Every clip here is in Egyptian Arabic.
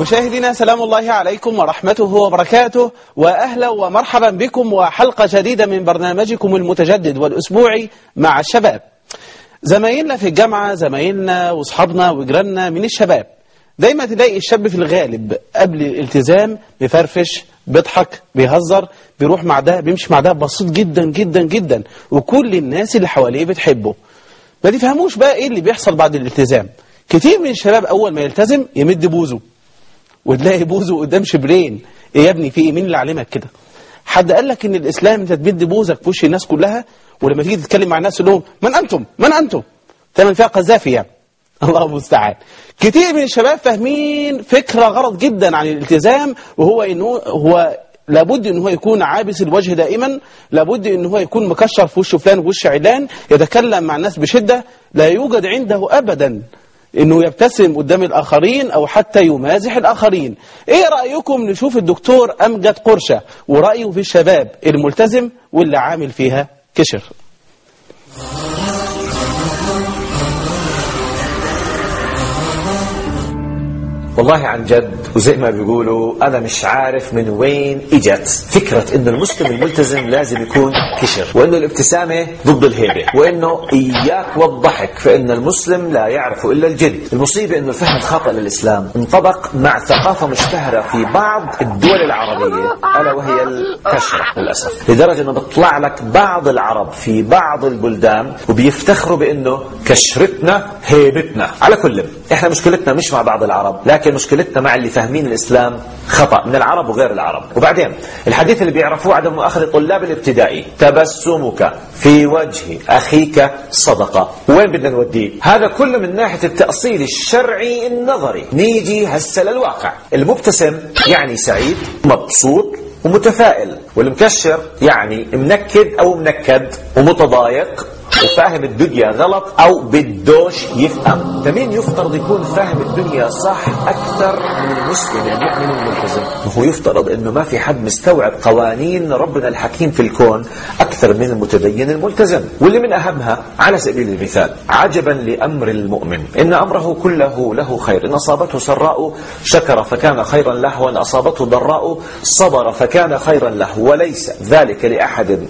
مشاهدينا سلام الله عليكم ورحمته وبركاته وأهلا ومرحبا بكم وحلقة جديدة من برنامجكم المتجدد والأسبوعي مع الشباب زمايلنا في الجامعة زمايلنا وأصحابنا وجيراننا من الشباب دايما تلاقي الشاب في الغالب قبل الالتزام بيفرفش بيضحك بيهزر بيروح مع ده بيمشي مع ده بسيط جدا جدا جدا وكل الناس اللي حواليه بتحبه ما تفهموش بقى ايه اللي بيحصل بعد الالتزام كتير من الشباب اول ما يلتزم يمد بوزه وتلاقي بوزه قدام شبرين ايه يا ابني في ايه مين اللي علمك كده حد قال لك ان الاسلام انت تمد بوزك في وش الناس كلها ولما تيجي تتكلم مع الناس تقول لهم من انتم من انتم تعمل فيها قذافي يعني الله المستعان كتير من الشباب فاهمين فكرة غلط جدا عن الالتزام وهو انه هو لابد ان هو يكون عابس الوجه دائما لابد ان هو يكون مكشر في وش فلان ووش علان يتكلم مع الناس بشدة لا يوجد عنده ابدا انه يبتسم قدام الاخرين او حتى يمازح الاخرين ايه رأيكم نشوف الدكتور امجد قرشة ورأيه في الشباب الملتزم واللي عامل فيها كشر والله عن جد وزي ما بيقولوا أنا مش عارف من وين إجت فكرة إنه المسلم الملتزم لازم يكون كشر وإنه الابتسامة ضد الهيبة وإنه إياك والضحك فإن المسلم لا يعرف إلا الجد المصيبة إنه الفهم الخاطئ للإسلام انطبق مع ثقافة مشتهرة في بعض الدول العربية ألا وهي الكشرة للأسف لدرجة إنه بيطلع لك بعض العرب في بعض البلدان وبيفتخروا بإنه كشرتنا هيبتنا على كل إحنا مشكلتنا مش مع بعض العرب لكن مشكلتنا مع اللي فاهمين الإسلام خطأ من العرب وغير العرب وبعدين الحديث اللي بيعرفوه عدم مؤاخذة طلاب الابتدائي تبسمك في وجه أخيك صدقة وين بدنا نوديه هذا كله من ناحية التأصيل الشرعي النظري نيجي هسه للواقع المبتسم يعني سعيد مبسوط ومتفائل والمكشر يعني منكد أو منكد ومتضايق وفاهم الدنيا غلط او بدوش يفهم فمين يفترض يكون فاهم الدنيا صح اكثر من المسلم المؤمن الملتزم هو يفترض انه ما في حد مستوعب قوانين ربنا الحكيم في الكون اكثر من المتدين الملتزم واللي من اهمها على سبيل المثال عجبا لامر المؤمن ان امره كله له خير ان اصابته سراء شكر فكان خيرا له وان اصابته ضراء صبر فكان خيرا له وليس ذلك لاحد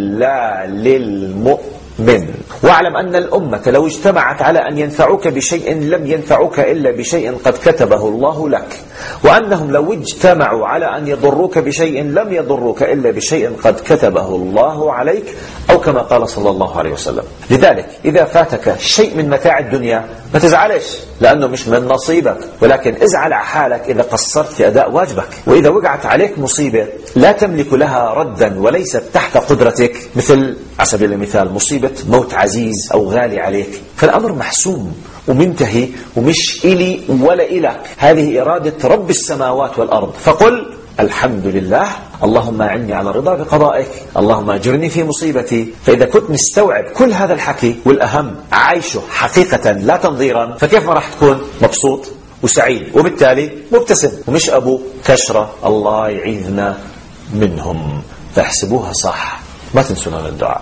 الا للمؤمن من واعلم أن الأمة لو اجتمعت على أن ينفعوك بشيء لم ينفعوك إلا بشيء قد كتبه الله لك وأنهم لو اجتمعوا على أن يضروك بشيء لم يضروك إلا بشيء قد كتبه الله عليك أو كما قال صلى الله عليه وسلم لذلك إذا فاتك شيء من متاع الدنيا ما تزعلش لأنه مش من نصيبك ولكن ازعل على حالك إذا قصرت في أداء واجبك وإذا وقعت عليك مصيبة لا تملك لها ردا وليست تحت قدرتك مثل على سبيل المثال مصيبة موت عزيز أو غالي عليك فالأمر محسوم ومنتهي ومش إلي ولا إلك هذه إرادة رب السماوات والأرض فقل الحمد لله اللهم أعني على رضا بقضائك اللهم أجرني في مصيبتي فإذا كنت مستوعب كل هذا الحكي والأهم عايشه حقيقة لا تنظيرا فكيف ما راح تكون مبسوط وسعيد وبالتالي مبتسم ومش أبو كشرة الله يعيذنا منهم فاحسبوها صح ما تنسوا لنا الدعاء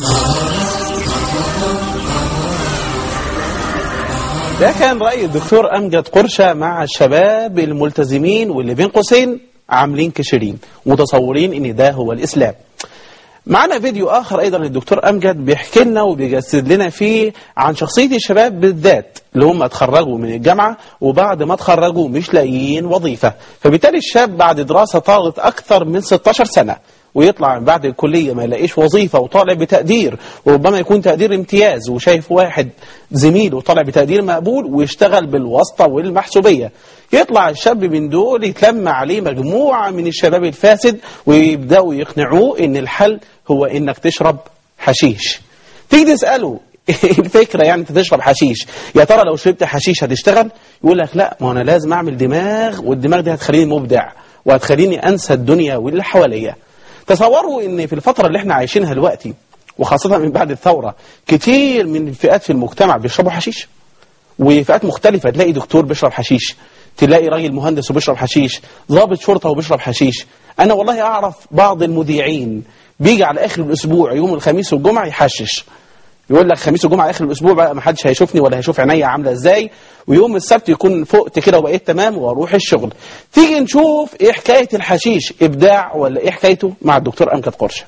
ده كان رأي الدكتور أمجد قرشة مع الشباب الملتزمين واللي بين قوسين عاملين كشرين متصورين ان ده هو الإسلام معنا فيديو آخر أيضا الدكتور أمجد بيحكي لنا وبيجسد لنا فيه عن شخصية الشباب بالذات اللي هم اتخرجوا من الجامعة وبعد ما اتخرجوا مش لاقيين وظيفة فبالتالي الشاب بعد دراسة طالت أكثر من 16 سنة ويطلع من بعد الكلية ما يلاقيش وظيفة وطالع بتقدير وربما يكون تقدير امتياز وشايف واحد زميل وطالع بتقدير مقبول ويشتغل بالواسطة والمحسوبية يطلع الشاب من دول يتلم عليه مجموعة من الشباب الفاسد ويبدأوا يقنعوه ان الحل هو انك تشرب حشيش تيجي تسأله الفكرة يعني انت تشرب حشيش يا ترى لو شربت حشيش هتشتغل يقول لك لا ما انا لازم اعمل دماغ والدماغ دي هتخليني مبدع وهتخليني انسى الدنيا واللي حواليا تصوروا ان في الفترة اللي احنا عايشينها دلوقتي وخاصة من بعد الثورة كتير من الفئات في المجتمع بيشربوا حشيش وفئات مختلفة تلاقي دكتور بيشرب حشيش تلاقي راجل مهندس وبيشرب حشيش ضابط شرطة وبيشرب حشيش أنا والله أعرف بعض المذيعين بيجي على آخر الأسبوع يوم الخميس والجمعة يحشش يقول لك خميس وجمعه اخر الاسبوع بقى ما حدش هيشوفني ولا هيشوف عينيا عامله ازاي ويوم السبت يكون فقت كده وبقيت تمام واروح الشغل تيجي نشوف ايه حكايه الحشيش ابداع ولا ايه حكايته مع الدكتور امجد قرشه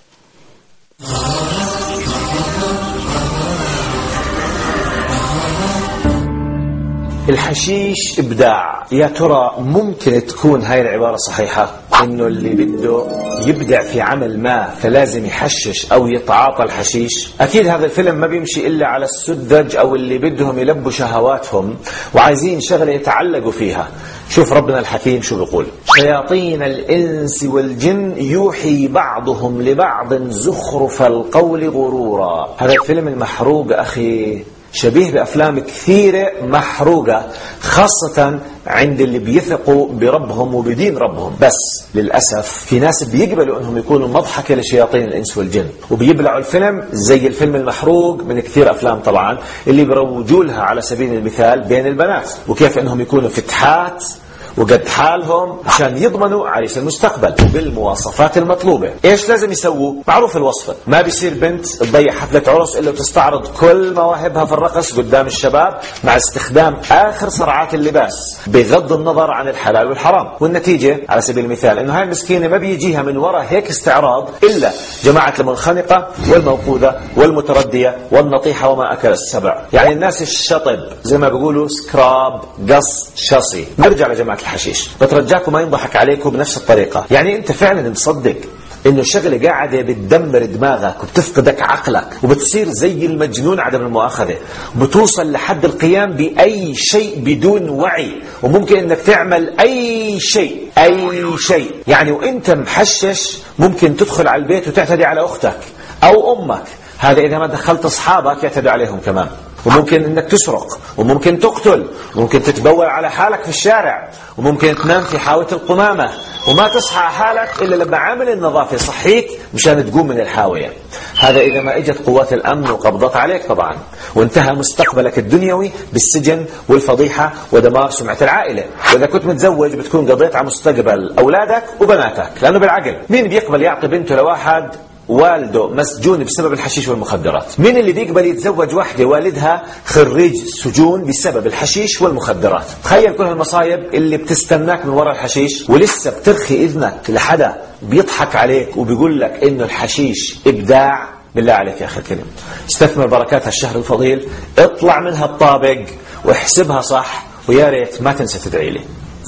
الحشيش إبداع يا ترى ممكن تكون هاي العبارة صحيحة إنه اللي بده يبدع في عمل ما فلازم يحشش أو يتعاطى الحشيش أكيد هذا الفيلم ما بيمشي إلا على السذج أو اللي بدهم يلبوا شهواتهم وعايزين شغلة يتعلقوا فيها شوف ربنا الحكيم شو بيقول شياطين الإنس والجن يوحي بعضهم لبعض زخرف القول غرورا هذا الفيلم المحروق أخي شبيه بأفلام كثيرة محروقة خاصة عند اللي بيثقوا بربهم وبدين ربهم بس للأسف في ناس بيقبلوا أنهم يكونوا مضحكة لشياطين الإنس والجن وبيبلعوا الفيلم زي الفيلم المحروق من كثير أفلام طبعا اللي بيروجوا لها على سبيل المثال بين البنات وكيف أنهم يكونوا فتحات وقد حالهم عشان يضمنوا عريس المستقبل بالمواصفات المطلوبة ايش لازم يسووا معروف الوصفة ما بيصير بنت تضيع حفلة عرس الا وتستعرض كل مواهبها في الرقص قدام الشباب مع استخدام اخر صرعات اللباس بغض النظر عن الحلال والحرام والنتيجة على سبيل المثال انه هاي المسكينة ما بيجيها من وراء هيك استعراض الا جماعة المنخنقة والموقوذة والمتردية والنطيحة وما اكل السبع يعني الناس الشطب زي ما بيقولوا سكراب قص شصي نرجع لجماعة الحشيش بترجاكم ما ينضحك عليكم بنفس الطريقة يعني انت فعلا مصدق انه شغله قاعده بتدمر دماغك وبتفقدك عقلك وبتصير زي المجنون عدم المؤاخذه بتوصل لحد القيام باي شيء بدون وعي وممكن انك تعمل اي شيء اي شيء يعني وانت محشش ممكن تدخل على البيت وتعتدي على اختك او امك هذا اذا ما دخلت اصحابك يعتدوا عليهم كمان وممكن انك تسرق وممكن تقتل وممكن تتبول على حالك في الشارع وممكن تنام في حاوة القمامة وما تصحى على حالك إلا لما عامل النظافة يصحيك مشان تقوم من الحاوية هذا إذا ما إجت قوات الأمن وقبضت عليك طبعا وانتهى مستقبلك الدنيوي بالسجن والفضيحة ودمار سمعة العائلة وإذا كنت متزوج بتكون قضيت على مستقبل أولادك وبناتك لأنه بالعقل مين بيقبل يعطي بنته لواحد والده مسجون بسبب الحشيش والمخدرات مين اللي بيقبل يتزوج واحدة والدها خريج سجون بسبب الحشيش والمخدرات تخيل كل هالمصايب اللي بتستناك من وراء الحشيش ولسه بترخي إذنك لحدا بيضحك عليك وبيقول لك إنه الحشيش إبداع بالله عليك يا أخي الكريم استثمر بركات هالشهر الفضيل اطلع من هالطابق واحسبها صح ويا ريت ما تنسى تدعي لي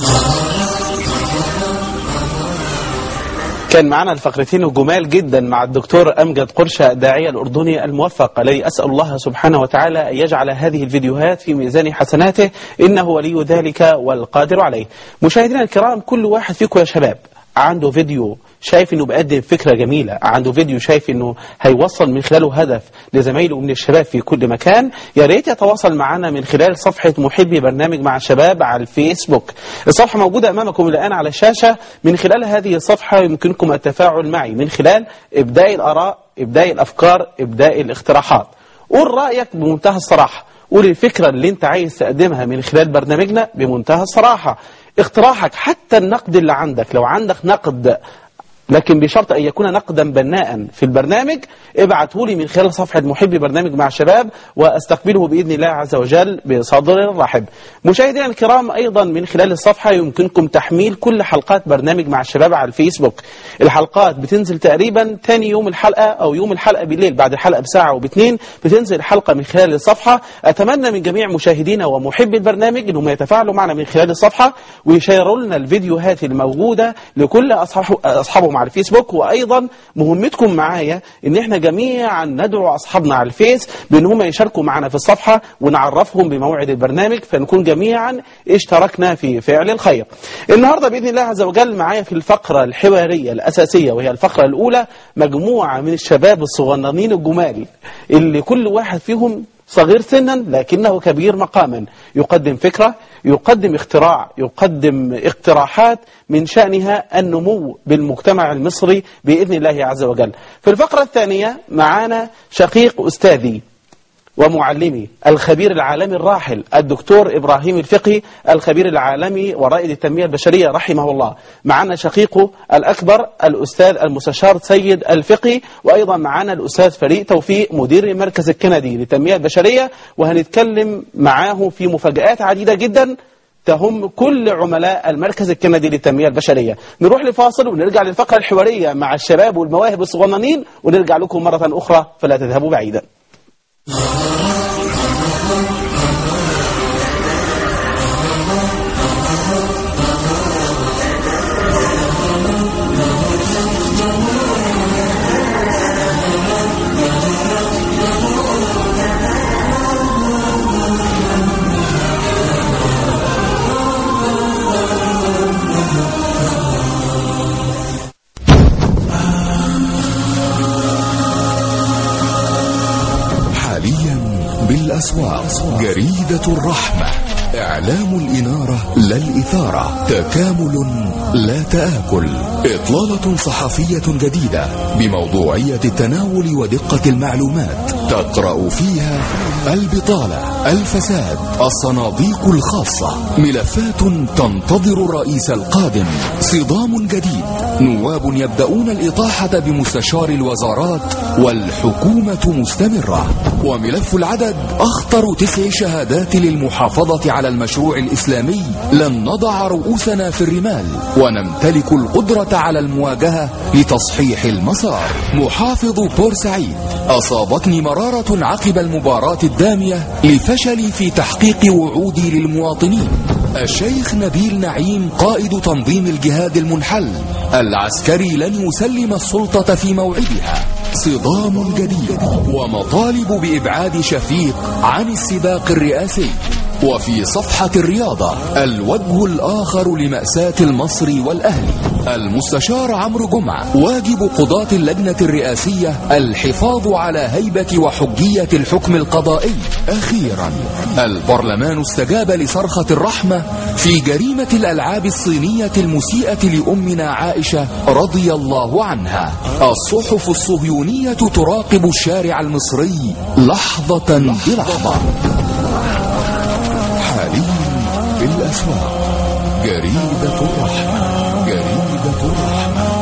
كان معنا الفقرتين الجمال جدا مع الدكتور أمجد قرشة الداعية الأردني الموفق الذي أسأل الله سبحانه وتعالى أن يجعل هذه الفيديوهات في ميزان حسناته إنه ولي ذلك والقادر عليه مشاهدينا الكرام كل واحد فيكم يا شباب عنده فيديو شايف انه بيقدم فكرة جميلة عنده فيديو شايف انه هيوصل من خلاله هدف لزمايله من الشباب في كل مكان يا ريت يتواصل معنا من خلال صفحة محبي برنامج مع الشباب على الفيسبوك الصفحة موجودة امامكم الان على الشاشة من خلال هذه الصفحة يمكنكم التفاعل معي من خلال ابداء الاراء ابداء الافكار ابداء الاقتراحات قول رأيك بمنتهى الصراحة قول الفكرة اللي انت عايز تقدمها من خلال برنامجنا بمنتهى الصراحة اقتراحك حتى النقد اللي عندك لو عندك نقد لكن بشرط أن يكون نقدا بناء في البرنامج ابعته لي من خلال صفحة محبي برنامج مع الشباب وأستقبله بإذن الله عز وجل بصدر رحب مشاهدينا الكرام أيضا من خلال الصفحة يمكنكم تحميل كل حلقات برنامج مع الشباب على الفيسبوك الحلقات بتنزل تقريبا تاني يوم الحلقة أو يوم الحلقة بالليل بعد الحلقة بساعة وباتنين بتنزل الحلقة من خلال الصفحة أتمنى من جميع مشاهدينا ومحبي البرنامج أنهم يتفاعلوا معنا من خلال الصفحة ويشيروا لنا الفيديوهات الموجودة لكل أصحاب أصحابهم على الفيسبوك وأيضا مهمتكم معايا ان احنا جميعا ندعو اصحابنا على الفيس بان هم يشاركوا معنا في الصفحه ونعرفهم بموعد البرنامج فنكون جميعا اشتركنا في فعل الخير. النهارده باذن الله عز وجل معايا في الفقره الحواريه الاساسيه وهي الفقره الاولى مجموعه من الشباب الصغننين الجمال اللي كل واحد فيهم صغير سنا لكنه كبير مقاما يقدم فكرة يقدم اختراع يقدم اقتراحات من شأنها النمو بالمجتمع المصري بإذن الله عز وجل في الفقرة الثانية معانا شقيق أستاذي ومعلمي الخبير العالمي الراحل الدكتور إبراهيم الفقي الخبير العالمي ورائد التنمية البشرية رحمه الله معنا شقيقه الأكبر الأستاذ المستشار سيد الفقي وأيضا معنا الأستاذ فريق توفيق مدير المركز الكندي للتنمية البشرية وهنتكلم معاه في مفاجآت عديدة جدا تهم كل عملاء المركز الكندي للتنمية البشرية نروح لفاصل ونرجع للفقرة الحوارية مع الشباب والمواهب الصغننين ونرجع لكم مرة أخرى فلا تذهبوا بعيدا حاليا بالأسواق جريدة الرحمة إعلام الإنارة لا الإثارة تكامل لا تآكل إطلالة صحفية جديدة بموضوعية التناول ودقة المعلومات تقرأ فيها البطالة الفساد الصناديق الخاصة ملفات تنتظر الرئيس القادم صدام جديد نواب يبدأون الإطاحة بمستشار الوزارات والحكومة مستمرة وملف العدد أخطر تسع شهادات للمحافظة على المشروع الإسلامي لن نضع رؤوسنا في الرمال ونمتلك القدرة على المواجهة لتصحيح المسار محافظ بورسعيد أصابتني مرارة عقب المباراة الدامية لفشلي في تحقيق وعودي للمواطنين الشيخ نبيل نعيم قائد تنظيم الجهاد المنحل العسكري لن يسلم السلطة في موعدها صدام جديد ومطالب بإبعاد شفيق عن السباق الرئاسي وفي صفحة الرياضة الوجه الآخر لمأساة المصري والأهلي المستشار عمرو جمعة واجب قضاة اللجنة الرئاسية الحفاظ على هيبة وحجية الحكم القضائي أخيرا البرلمان استجاب لصرخة الرحمة في جريمة الألعاب الصينية المسيئة لأمنا عائشة رضي الله عنها الصحف الصهيونية تراقب الشارع المصري لحظة بلحظة حاليا بالأسواق جريدة الرحمة جريدة الرحمة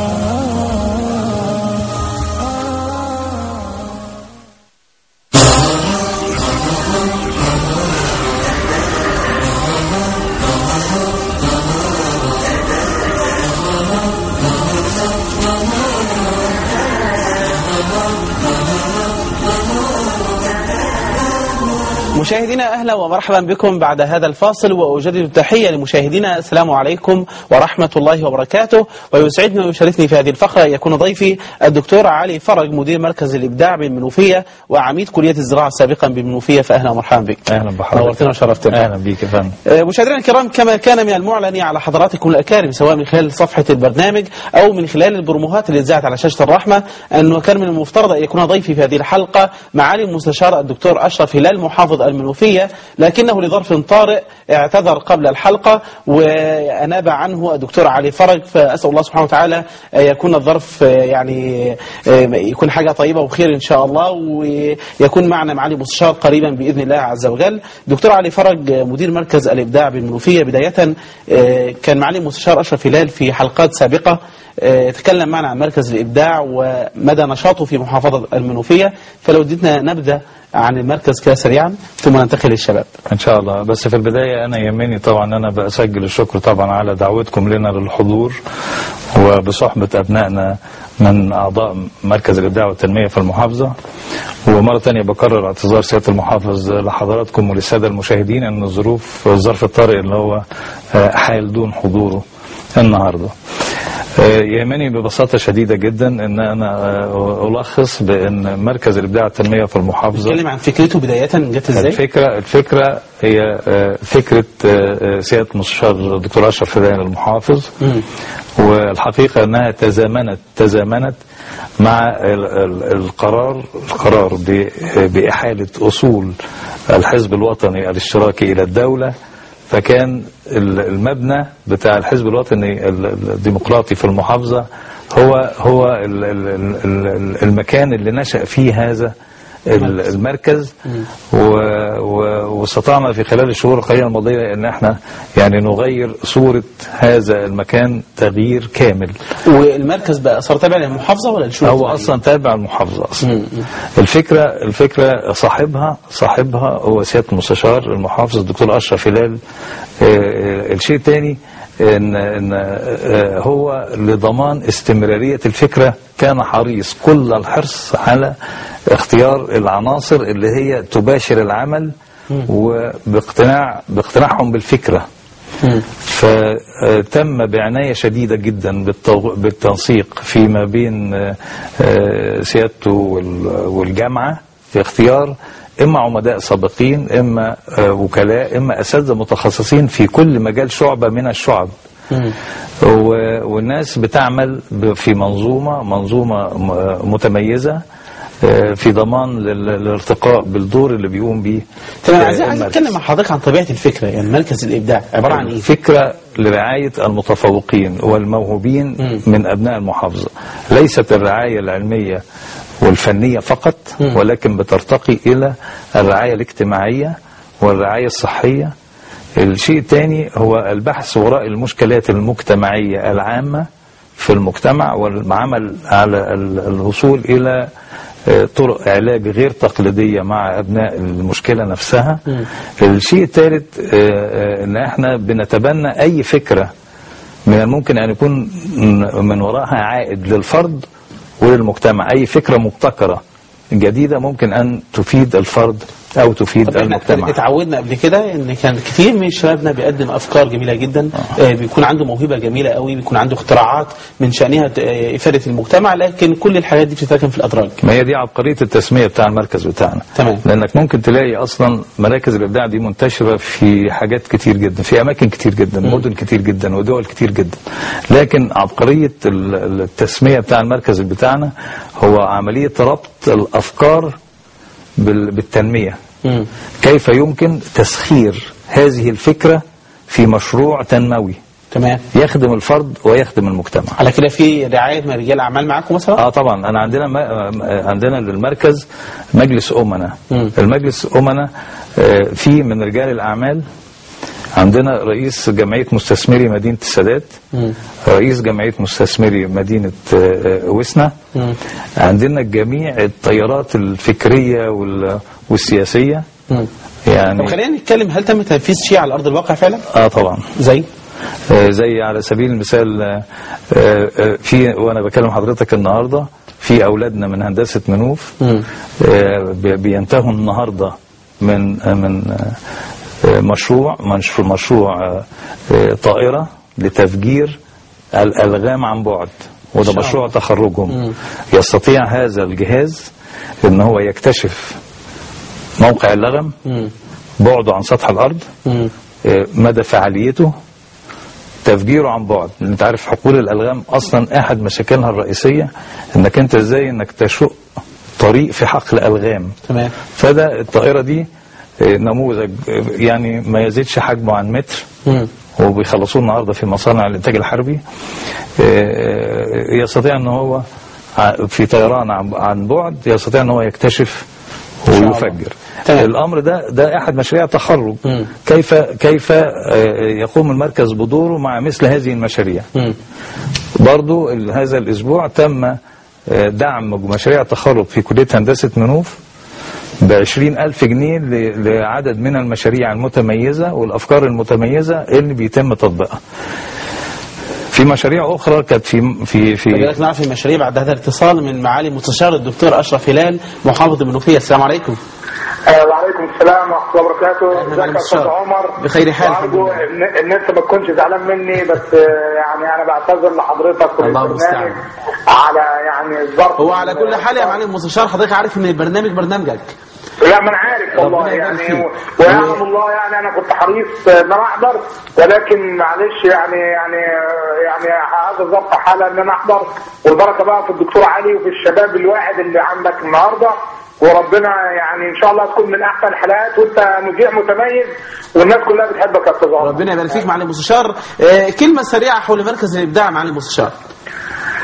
مشاهدينا اهلا ومرحبا بكم بعد هذا الفاصل واجدد التحيه لمشاهدينا السلام عليكم ورحمه الله وبركاته ويسعدني ويشرفني في هذه الفقره ان يكون ضيفي الدكتور علي فرج مدير مركز الابداع بالمنوفيه وعميد كليه الزراعه سابقا بالمنوفيه فاهلا ومرحبا بك اهلا بحضرتك نورتنا وشرفتنا اهلا بيك يا فندم آه، مشاهدينا الكرام كما كان من المعلن على حضراتكم الاكارم سواء من خلال صفحه البرنامج او من خلال البروموهات اللي اتذاعت على شاشه الرحمه انه كان من المفترض ان يكون ضيفي في هذه الحلقه معالي المستشار الدكتور اشرف هلال محافظ المنوفيه لكنه لظرف طارئ اعتذر قبل الحلقه واناب عنه الدكتور علي فرج فاسال الله سبحانه وتعالى أن يكون الظرف آه، يعني آه، يكون حاجه طيبه وخير ان شاء الله ويكون معنا معالي المستشار قريبا باذن الله عز وجل دكتور علي فرج آه، مدير مركز الابداع بالمنوفيه بدايه آه، كان معالي المستشار اشرف هلال في حلقات سابقه آه، تكلم معنا عن مركز الابداع ومدى نشاطه في محافظه المنوفيه فلو اديتنا نبذه عن المركز كده سريعا ثم ننتقل للشباب ان شاء الله بس في البدايه انا يهمني طبعا انا بسجل الشكر طبعا على دعوتكم لنا للحضور وبصحبه ابنائنا من اعضاء مركز الابداع والتنميه في المحافظه ومره ثانيه بكرر اعتذار سياده المحافظ لحضراتكم وللساده المشاهدين ان الظروف الظرف الطارئ اللي هو آه، حال دون حضوره النهارده آه، يهمني ببساطة شديدة جدا ان انا آه، الخص بان مركز الابداع والتنمية في المحافظة نتكلم عن فكرته بداية جت ازاي الفكرة الفكرة هي آه، فكرة آه، آه، سيادة المستشار الدكتور أشرف هدايا المحافظ مم. والحقيقة أنها تزامنت تزامنت مع ال- ال- القرار القرار ب- بإحالة أصول الحزب الوطني الاشتراكي إلى الدولة فكان ال- المبنى بتاع الحزب الوطني ال- ال- الديمقراطي في المحافظة هو هو ال- ال- ال- ال- المكان اللي نشأ فيه هذا ال- المركز و- و- واستطعنا في خلال الشهور القليله الماضيه ان احنا يعني نغير صوره هذا المكان تغيير كامل والمركز بقى صار تابع للمحافظه ولا لشؤون هو اجتماعية؟ اصلا تابع المحافظه اصلا الفكره الفكره صاحبها صاحبها هو سياده المستشار المحافظ الدكتور اشرف هلال آه، آه، الشيء الثاني ان ان آه، هو لضمان استمراريه الفكره كان حريص كل الحرص على اختيار العناصر اللي هي تباشر العمل وباقتناع باقتناعهم بالفكره فتم بعناية شديدة جدا بالتو- بالتنسيق فيما بين آه، آه، سيادته وال- والجامعة في اختيار إما عمداء سابقين إما آه، وكلاء إما أساتذة متخصصين في كل مجال شعبة من الشعب و- والناس بتعمل ب- في منظومة منظومة م- متميزة آه، في ضمان لل- الارتقاء بالدور اللي بيقوم بيه تمام آه، عايز عايز المركز. اتكلم مع حضرتك عن طبيعه الفكره يعني مركز الابداع عباره عن ايه؟ فكرة لرعاية المتفوقين والموهوبين من أبناء المحافظة ليست الرعاية العلمية والفنية فقط ولكن بترتقي إلى الرعاية الاجتماعية والرعاية الصحية الشيء الثاني هو البحث وراء المشكلات المجتمعية العامة في المجتمع والعمل على ال- الوصول إلى آه، طرق علاج غير تقليدية مع أبناء المشكلة نفسها الشيء الثالث آه، آه، ان احنا بنتبنى اي فكرة من الممكن ان يكون من- من وراءها عائد للفرد وللمجتمع اي فكرة مبتكرة جديدة ممكن ان تفيد الفرد او تفيد طب احنا المجتمع اتعودنا قبل كده ان كان كتير من شبابنا بيقدم افكار جميله جدا آه. بيكون عنده موهبه جميله قوي بيكون عنده اختراعات من شانها ت- آه، افاده المجتمع لكن كل الحاجات دي بتتركن في الادراج ما هي دي عبقرية التسمية بتاع المركز بتاعنا تمام. لأنك ممكن تلاقي أصلا مراكز الإبداع دي منتشرة في حاجات كتير جدا في أماكن كتير جدا مدن كتير جدا ودول كتير جدا لكن عبقرية ال- التسمية بتاع المركز بتاعنا هو عملية ربط الأفكار بال- بالتنمية مم. كيف يمكن تسخير هذه الفكرة في مشروع تنموي تمام يخدم الفرد ويخدم المجتمع على كده في رعايه من رجال اعمال معاكم مثلا اه طبعا انا عندنا ما آه، عندنا للمركز مجلس امنا مم. المجلس امنا آه، في من رجال الاعمال عندنا رئيس جمعيه مستثمري مدينه السادات مم. رئيس جمعيه مستثمري مدينه آه، آه، وسنا مم. عندنا جميع التيارات الفكريه وال- والسياسيه مم. يعني طب خلينا نتكلم هل تم تنفيذ شيء على ارض الواقع فعلا اه طبعا زي آه، زي على سبيل المثال آه، آه، في وانا بكلم حضرتك النهارده في اولادنا من هندسه منوف مم. آه، بي- بينتهوا النهارده من آه، من آه، آه، مشروع مشروع, مشروع آه، آه، طائره لتفجير الالغام عن بعد وده شاء مشروع الله. تخرجهم مم. يستطيع هذا الجهاز ان هو يكتشف موقع اللغم مم. بعده عن سطح الارض مم. آه، مدى فعاليته تفجيره عن بعد لأن انت عارف حقول الالغام اصلا احد مشاكلها الرئيسيه انك انت ازاي انك تشق طريق في حقل الغام تمام فده الطائره دي آه، نموذج آه، يعني ما يزيدش حجمه عن متر مم. وبيخلصوه النهارده في مصانع الانتاج الحربي آه، يستطيع ان هو ع- في طيران عن- عن بعد يستطيع ان هو يكتشف شاء الله. ويفجر تمام. الامر ده ده احد مشاريع التخرج مم. كيف كيف آه، يقوم المركز بدوره مع مثل هذه المشاريع مم. برضو ال- هذا الأسبوع تم آه، دعم مشاريع التخرج في كلية هندسة منوف بعشرين ألف جنيه ل- لعدد من المشاريع المتميزة والأفكار المتميزة اللي بيتم تطبيقها في مشاريع أخرى كانت في في في فبالك نعرف المشاريع بعد هذا الاتصال من معالي المستشار الدكتور اشرف هلال محافظ المنوفيه السلام عليكم آه، وعليكم السلام ورحمه الله وبركاته ازيك يا استاذ بالشرف. عمر بخير حال، وارجو الحمد ان إن انت ما تكونش زعلان مني بس آه، يعني انا بعتذر لحضرتك الله وللبرنامج المستعان. على يعني الظرف هو على كل حال يا معالي المستشار حضرتك عارف ان البرنامج برنامجك لا ما انا عارف والله ربنا يبارك يعني فيك. و- ويعلم الله يعني انا كنت حريص ان انا احضر ولكن معلش يعني يعني يعني هذا الظرف حاله ان انا احضر والبركه بقى في الدكتور علي وفي الشباب الواعد اللي عندك النهارده وربنا يعني ان شاء الله تكون من احسن الحلقات وانت مذيع متميز والناس كلها بتحبك يا استاذ عمر. ربنا يبارك فيك معالي المستشار آه، كلمه سريعه حول مركز الابداع معالي المستشار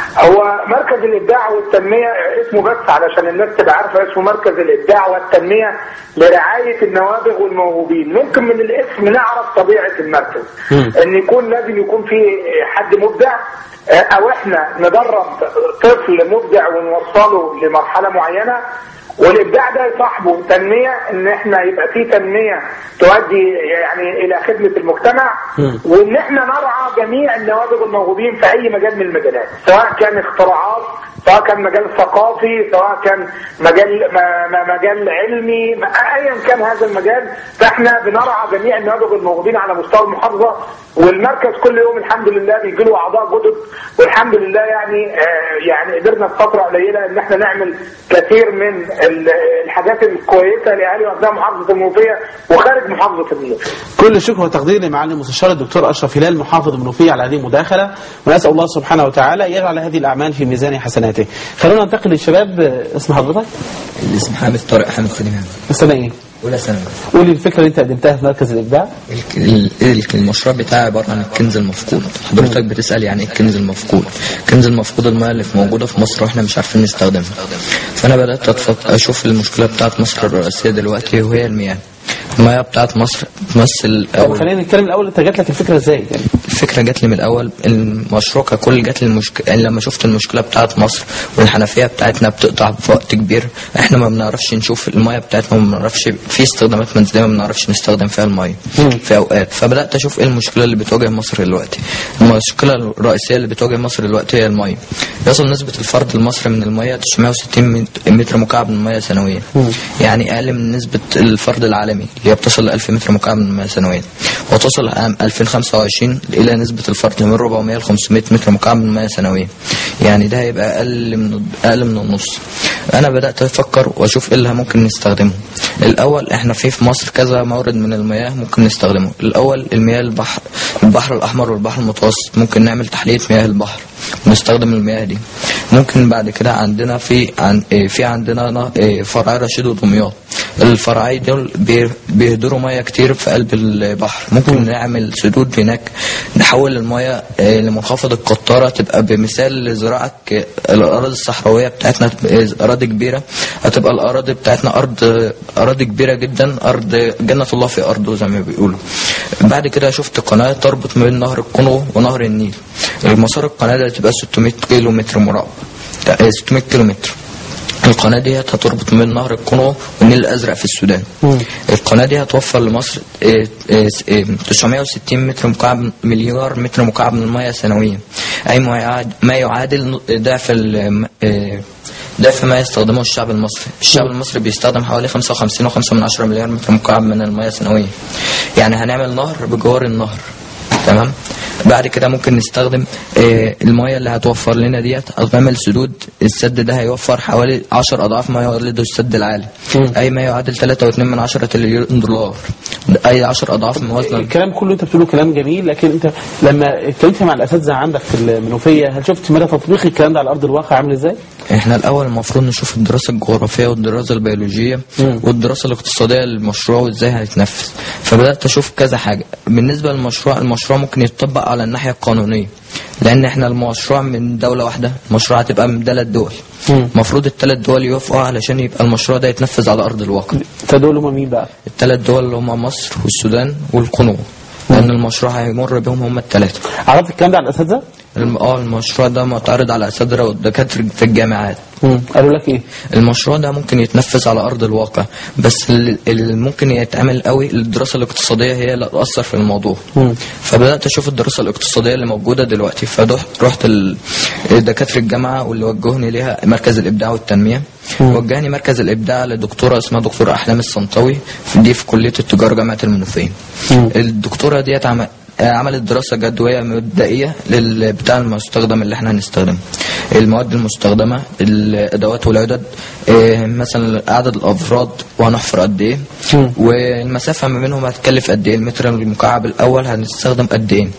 هو مركز الابداع والتنميه اسمه بس علشان الناس تبقى عارفه اسمه مركز الابداع والتنميه لرعايه النوابغ والموهوبين ممكن من الاسم نعرف طبيعه المركز ان يكون لازم يكون في حد مبدع آه، او احنا ندرب طفل مبدع ونوصله لمرحله معينه والابداع ده يصاحبه تنميه ان احنا يبقى في تنميه تؤدي يعني الى خدمه المجتمع وان احنا نرعى جميع النوابغ الموهوبين في اي مجال من المجالات سواء كان اختراعات سواء كان مجال ثقافي سواء كان مجال م- م- مجال علمي م- ايا كان هذا المجال فاحنا بنرعى جميع النوابغ الموهوبين على مستوى المحافظه والمركز كل يوم الحمد لله بيجي له اعضاء جدد والحمد لله يعني آه، يعني قدرنا في فتره قليله ان احنا نعمل كثير من ال- الحاجات الكويسه لاهالي وابناء محافظه المنوفيه وخارج محافظه المنوفيه. كل الشكر والتقدير لمعالي المستشار الدكتور اشرف هلال محافظ المنوفيه على هذه المداخله ونسال الله سبحانه وتعالى يجعل هذه الاعمال في ميزان حسناته. خلونا ننتقل للشباب اسم حضرتك؟ الاسم حامد طارق حامد سليمان السنه ايه؟ اولى ثانوي قولي الفكره اللي انت قدمتها في مركز الابداع الك- ال- ال- المشروع بتاعي عباره عن الكنز المفقود حضرتك بتسال يعني ايه الكنز المفقود الكنز المفقود المياه اللي في موجوده في مصر واحنا مش عارفين نستخدمها فانا بدات أتفق- اشوف المشكله بتاعت مصر الرئيسيه دلوقتي وهي المياه المياه بتاعت مصر تمثل طب أو خلينا نتكلم الاول انت جات لك الفكره ازاي؟ يعني الفكره جات لي من الاول المشروع ككل جات لي المشكله يعني لما شفت المشكله بتاعت مصر والحنفيه بتاعتنا بتقطع في وقت كبير احنا ما بنعرفش نشوف الميه بتاعتنا ما بنعرفش في استخدامات منزليه ما بنعرفش نستخدم فيها الميه في اوقات فبدات اشوف ايه المشكله اللي بتواجه مصر دلوقتي المشكله الرئيسيه اللي بتواجه مصر دلوقتي هي الميه يصل نسبه الفرد المصري من الميه 960 مت- متر مكعب من الميه سنويا يعني اقل من نسبه الفرد العالمي اللي هي بتصل ل 1000 متر مكعب من الميه سنويا وتصل عام 2025 الى نسبه الفرد من 400 ل 500 متر مكعب من الميه سنويا يعني ده هيبقى اقل من اقل من النص انا بدات افكر واشوف ايه اللي ممكن نستخدمه الاول احنا في في مصر كذا مورد من المياه ممكن نستخدمه الاول المياه البحر البحر الاحمر والبحر المتوسط ممكن نعمل تحليه مياه البحر ونستخدم المياه دي ممكن بعد كده عندنا في عن إيه، في عندنا نا- إيه، فرعي رشيد ودمياط الفرعي دول بي- بيهدروا ميه كتير في قلب البحر ممكن نعمل سدود هناك نحول الميه إيه، لمنخفض القطاره تبقى بمثال لزراعه ك- الاراضي الصحراويه بتاعتنا تبقى اراضي كبيره هتبقى الاراضي بتاعتنا ارض اراضي كبيره جدا ارض جنه الله في ارضه زي ما بيقولوا بعد كده شفت قناه تربط ما بين نهر القنو ونهر النيل مسار القناه ده تبقى 600 كيلو متر مربع آه، 600 كيلو متر القناة دي هتربط من نهر القنو والنيل الأزرق في السودان القناة دي هتوفر لمصر آه، آه، آه، 960 متر مكعب مليار متر مكعب من المياه سنويا أي ما يعاد- ما يعادل ضعف ال- آه، ضعف ما يستخدمه الشعب المصري الشعب المصري بيستخدم حوالي 55.5 من عشرة مليار متر مكعب من المياه سنويا يعني هنعمل نهر بجوار النهر تمام بعد كده ممكن نستخدم آه، المياه اللي هتوفر لنا ديت هتعمل سدود السد ده هيوفر حوالي 10 اضعاف ما يولده السد العالي اي ما يعادل 3.2 من عشرة تريليون دولار اي 10 اضعاف من وزن الكلام كله انت بتقوله كلام جميل لكن انت لما اتكلمت مع الاساتذه عندك في المنوفيه هل شفت مدى تطبيق الكلام ده على ارض الواقع عامل ازاي؟ احنا الاول المفروض نشوف الدراسه الجغرافيه والدراسه البيولوجيه مم. والدراسه الاقتصاديه للمشروع وازاي هيتنفذ فبدات اشوف كذا حاجه بالنسبه للمشروع المشروع ممكن يتطبق على الناحيه القانونيه لان احنا المشروع من دوله واحده المشروع هتبقى من ثلاث دول مم. المفروض الثلاث دول يوافقوا علشان يبقى المشروع ده يتنفذ على ارض الواقع فدول هم مين بقى؟ الثلاث دول اللي هم مصر والسودان والقنوة لان المشروع هيمر بهم هم الثلاثه عرفت الكلام ده على الاساتذه؟ الم- اه المشروع ده معترض على اساتذه والدكاتره في الجامعات مم. قالوا لك ايه؟ المشروع ده ممكن يتنفذ على ارض الواقع بس ال- اللي ممكن يتعمل قوي الدراسه الاقتصاديه هي اللي تاثر في الموضوع مم. فبدات اشوف الدراسه الاقتصاديه اللي موجوده دلوقتي فرحت ال- دكاتره الجامعه واللي وجهوني ليها مركز الابداع والتنميه وجهني مركز الابداع لدكتوره اسمها دكتوره احلام الصنطاوي في دي في كليه التجاره جامعه المنوفيه الدكتوره ديت عم- عملت دراسه جدويه مبدئيه للبتاع المستخدم اللي احنا هنستخدمه المواد المستخدمه الادوات والعدد إيه، مثلا عدد الافراد وهنحفر قد ايه مم. والمسافه ما بينهم هتكلف قد ايه المتر المكعب الاول هنستخدم قد ايه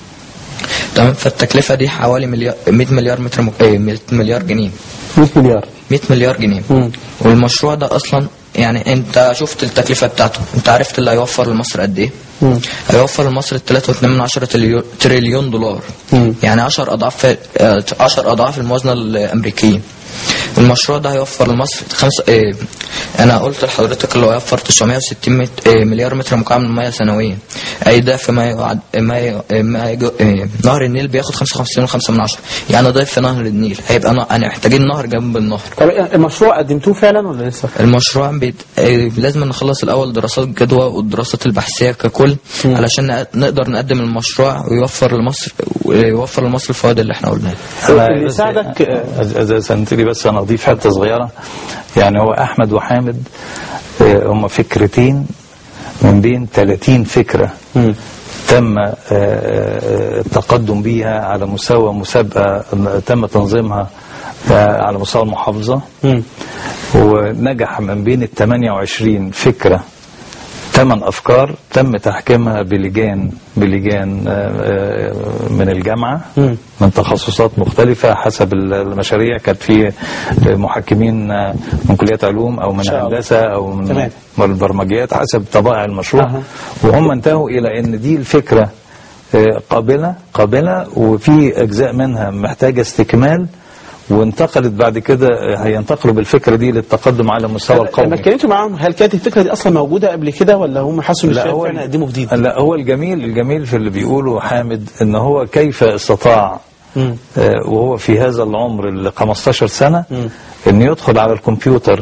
تمام فالتكلفه دي حوالي مليار 100 مليار متر مك... إيه، 100 مليار جنيه 100 مليار 100 مليار جنيه مم. والمشروع ده اصلا يعني انت شفت التكلفه بتاعته انت عرفت اللي هيوفر لمصر قد ايه مم. هيوفر لمصر 3.2 من عشرة تريليون- تريليون دولار مم. يعني 10 اضعاف 10 اضعاف الموازنه الامريكيه المشروع ده هيوفر لمصر خمسة اه انا قلت لحضرتك اللي هو هيوفر 960 مت- اه مليار متر مكعب من الميه سنويا اي ده فيما يعد ما ي- ما يج- اه نهر النيل بياخد 55.5 من عشرة يعني ضيف نهر النيل هيبقى نا- يعني محتاجين نهر جنب النهر طب المشروع قدمتوه فعلا ولا لسه؟ المشروع بيت... آه، لازم نخلص الاول دراسات جدوى والدراسات البحثيه ككل مم. علشان نق- نقدر نقدم المشروع ويوفر لمصر ويوفر لمصر الفوائد اللي احنا قلناها اللي يساعدك آه، اذا سنتلي بس انا اضيف حته صغيره يعني هو احمد وحامد آه، هم فكرتين من بين 30 فكره مم. تم آه، آه، التقدم بيها على مستوى مسابقه آه، تم تنظيمها آه، على مستوى المحافظه مم. ونجح من بين ال 28 فكرة ثمان أفكار تم تحكيمها بلجان بلجان آه، آه، من الجامعة مم. من تخصصات مختلفة حسب المشاريع كانت في محكمين آه، من كليات علوم أو من شاء الله. هندسة أو من تمام. من البرمجيات حسب طبائع المشروع أها. وهم انتهوا إلى أن دي الفكرة آه، قابلة قابلة وفي أجزاء منها محتاجة استكمال وانتقلت بعد كده آه، هينتقلوا بالفكرة دي للتقدم على المستوى لما القومي اتكلمت معاهم هل كانت الفكره دي اصلا موجوده قبل كده ولا هم حسوا ان لا الشباب هو فعلا قدموا جديد؟ لا هو الجميل الجميل في اللي بيقوله حامد ان هو كيف استطاع مم. آه، وهو في هذا العمر ال 15 سنة مم. ان يدخل على الكمبيوتر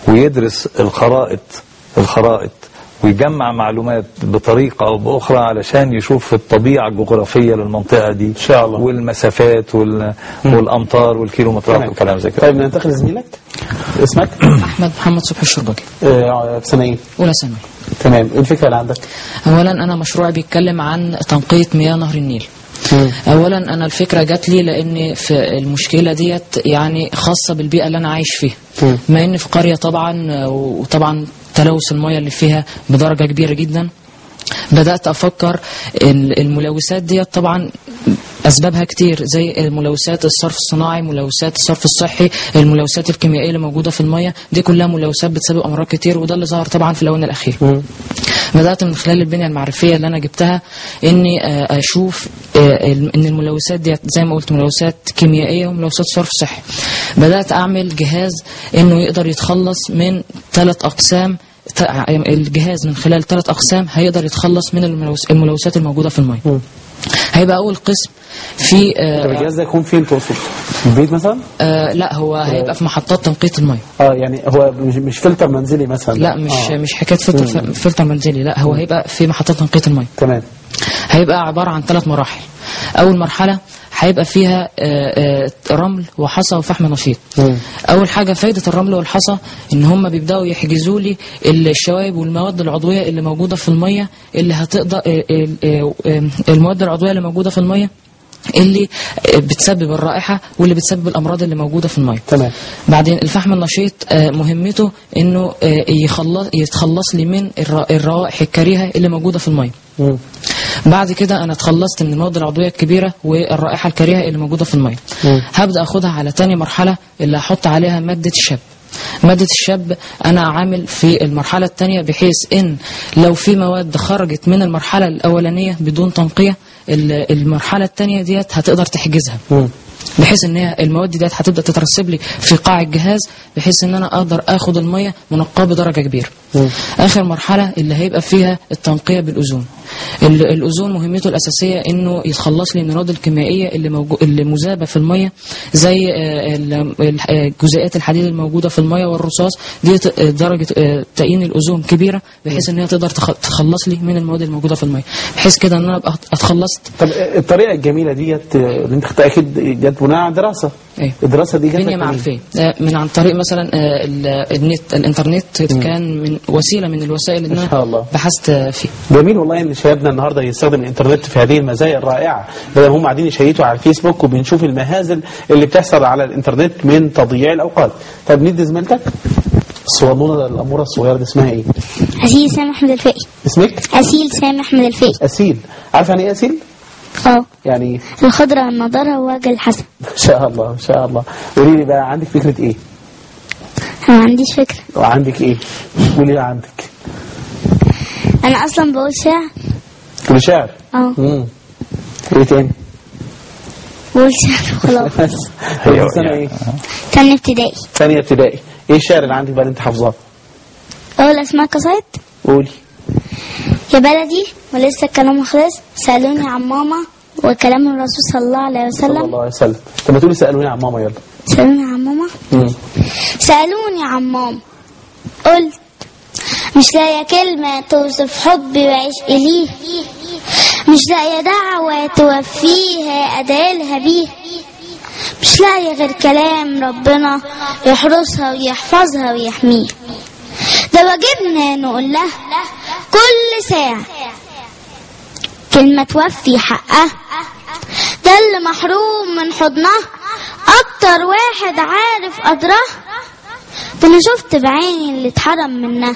ويدرس الخرائط الخرائط ويجمع معلومات بطريقة أو بأخرى علشان يشوف الطبيعة الجغرافية للمنطقة دي إن شاء الله. والمسافات وال... والأمطار والكيلومترات تمام. والكلام زي كده طيب ننتقل لزميلك اسمك؟ احمد محمد صبحي الشربجي آه، في سنه ايه؟ اولى ثانوي تمام ايه الفكره اللي عندك؟ اولا انا مشروعي بيتكلم عن تنقيه مياه نهر النيل اولا انا الفكره جات لي لان في المشكله ديت يعني خاصه بالبيئه اللي انا عايش فيها مم. ما ان في قريه طبعا وطبعا تلوث المياه اللي فيها بدرجه كبيره جدا بدات افكر ال- الملوثات ديت طبعا اسبابها كتير زي الملوثات الصرف الصناعي ملوثات الصرف الصحي الملوثات الكيميائيه اللي موجوده في الميه دي كلها ملوثات بتسبب امراض كتير وده اللي ظهر طبعا في الاونه الاخير مم. بدات من خلال البنيه المعرفيه اللي انا جبتها اني آه، اشوف آه، الم- ان الملوثات ديت زي ما قلت ملوثات كيميائيه وملوثات صرف صحي بدات اعمل جهاز انه يقدر يتخلص من ثلاث اقسام ت- الجهاز من خلال ثلاث اقسام هيقدر يتخلص من الملوث- الملوثات الموجوده في الميه مم. هيبقى اول قسم في آه، طب الجهاز ده يكون فين تقصد؟ في البيت مثلا؟ آه لا هو هيبقى في محطات تنقيه الميه اه يعني هو مش, مش فلتر منزلي مثلا لا مش آه. مش حكايه فلتر فلتر منزلي لا هو هيبقى في محطات تنقيه الميه تمام هيبقى عبارة عن ثلاث مراحل أول مرحلة هيبقى فيها آه، آه، رمل وحصى وفحم نشيط مم. أول حاجة فايدة الرمل والحصى إن هم بيبدأوا يحجزوا لي الشوائب والمواد العضوية اللي موجودة في المية اللي هتقدر آه، آه، آه، المواد العضوية اللي موجودة في المية اللي آه، بتسبب الرائحة واللي بتسبب الأمراض اللي موجودة في المية تمام بعدين الفحم النشيط آه، مهمته انه آه، يخلص يتخلص لي من الر- الروائح الكريهه اللي موجوده في الميه مم. بعد كده انا اتخلصت من المواد العضويه الكبيره والرائحه الكريهه اللي موجوده في الميه مم. هبدا اخدها على تاني مرحله اللي هحط عليها ماده الشب مادة الشب أنا عامل في المرحلة الثانية بحيث إن لو في مواد خرجت من المرحلة الأولانية بدون تنقية ال- المرحلة الثانية ديت هتقدر تحجزها مم. بحيث ان هي المواد ديت هتبدا تترسب لي في قاع الجهاز بحيث ان انا اقدر اخد الميه منقاه بدرجه كبيره. مم. اخر مرحله اللي هيبقى فيها التنقيه بالاوزون. ال- الاوزون مهمته الاساسيه انه يتخلص لي من المواد الكيميائيه اللي موجو... اللي مذابه في الميه زي آه، ال- ال- آه، جزيئات الحديد الموجوده في الميه والرصاص دي ت- آه، درجه آه، تأيين الاوزون كبيره بحيث ان هي تقدر تخ- تخلص لي من المواد الموجوده في الميه بحيث كده ان انا ابقى اتخلصت طب الطريقه الجميله ديت آه، اللي انت خدتها اكيد جت بناء على دراسه ايه الدراسه دي جت بنية معرفية آه، من عن طريق مثلا آه، ال- النت الانترنت كان من وسيلة من الوسائل اللي ما شاء الله. انا بحثت آه، فيها جميل والله ان شبابنا النهارده يستخدم الانترنت في هذه المزايا الرائعه بدل هم قاعدين يشيتوا على الفيسبوك وبنشوف المهازل اللي بتحصل على الانترنت من تضييع الاوقات طب ندي زميلتك الصغنونه الاموره الصغيره دي اسمها ايه أسيل سامي أحمد الفقي اسمك أسيل سامي أحمد الفقي اسيل عارف يعني ايه اسيل اه يعني إيه؟ الخضرة النضارة ووجه الحسن ما شاء الله ما شاء الله قولي لي بقى عندك فكره ايه ما عنديش فكرة وعندك ايه قولي ايه عندك أنا أصلا بقول شعر تقولي شعر اه امم ايه تاني بقول شعر وخلاص بس أيوة، سنه يعني. ايه تاني ابتدائي ثانيه ابتدائي ايه الشعر اللي عندك بقى اللي انت حافظاه أقول أسماء قصايد قولي يا بلدي ولسه الكلام خلص سألوني عن ماما وكلام الرسول صلى الله عليه صلى وسلم الله عليه وسلم طب ما تقولي سالوني عن ماما يلا سألوني عن ماما امم سألوني عن ماما قلت مش لاقية كلمة توصف حبي وعشقي ليه مش لاقية دعوة توفيها أدعيلها بيه مش لاقية غير كلام ربنا يحرسها ويحفظها ويحميها ده واجبنا نقول لها كل ساعة كلمة توفي حقها ده اللي محروم من حضنها أكتر واحد عارف قدرها ده أنا شفت بعيني اللي اتحرم منها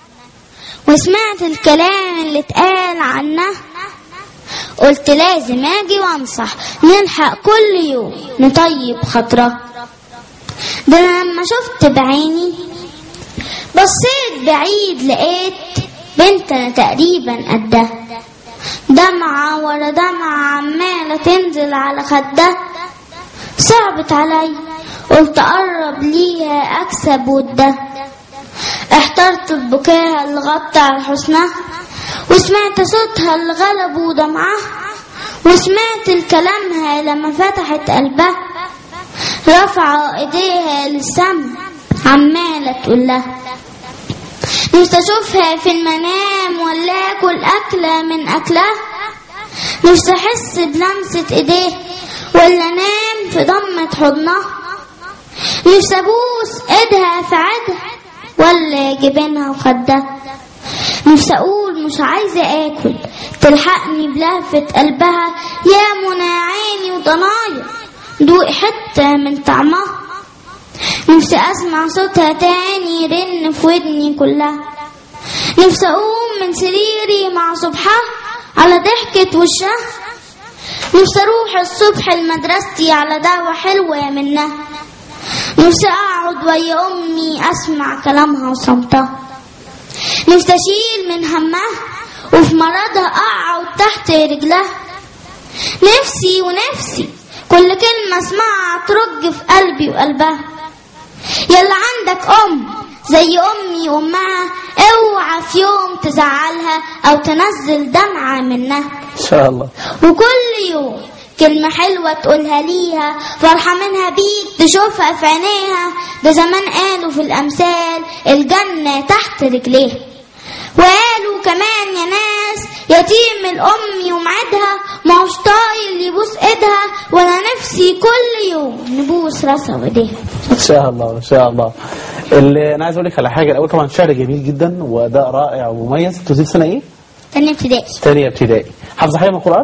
وسمعت الكلام اللي اتقال عنها قلت لازم اجي وانصح نلحق كل يوم نطيب خاطرها ده انا لما شفت بعيني بصيت بعيد لقيت بنت انا تقريبا قدها دمعة ورا دمعة عمالة تنزل على خدها صعبت علي قلت أقرب ليها أكسب ودها احترت ببكاها اللي غطى على حسنها وسمعت صوتها اللي غلب ودمعها وسمعت الكلامها لما فتحت قلبها رفع ايديها للسما عمالة تقول لها نفسي اشوفها في المنام ولا اكل اكلة من اكلها نفسي احس بلمسة ايديه ولا انام في ضمة حضنها نفسي ابوس ايدها في عيدها ولا جبينها وخدها نفسي اقول مش عايزة اكل تلحقني بلهفة قلبها يا منى عيني وضنايا دوقي حتة من طعمها نفسي اسمع صوتها تاني يرن في ودني كلها نفسي اقوم من سريري مع صبحها على ضحكة وشها نفسي اروح الصبح لمدرستي على دعوة حلوة منها نفسي اقعد ويا امي اسمع كلامها وصمتها نفسي اشيل من همها وفي مرضها اقعد تحت رجلها نفسي ونفسي كل كلمة اسمعها ترج في قلبي وقلبها يلا عندك ام زي امي وامها اوعى في يوم تزعلها او تنزل دمعة منها ان شاء الله وكل يوم كلمة حلوة تقولها ليها فرحة منها بيك تشوفها في عينيها ده زمان قالوا في الأمثال الجنة تحت رجليها وقالوا كمان يا ناس يتيم الأم يومعدها ما هوش طايل يبوس ايدها وانا نفسي كل يوم نبوس راسها وايديها ان شاء الله ان شاء الله اللي انا عايز اقول لك على حاجه الاول طبعا شعر جميل جدا واداء رائع ومميز انتوا في سنه ايه؟ تاني ابتدائي ثانيه ابتدائي حافظه حاجه من القران؟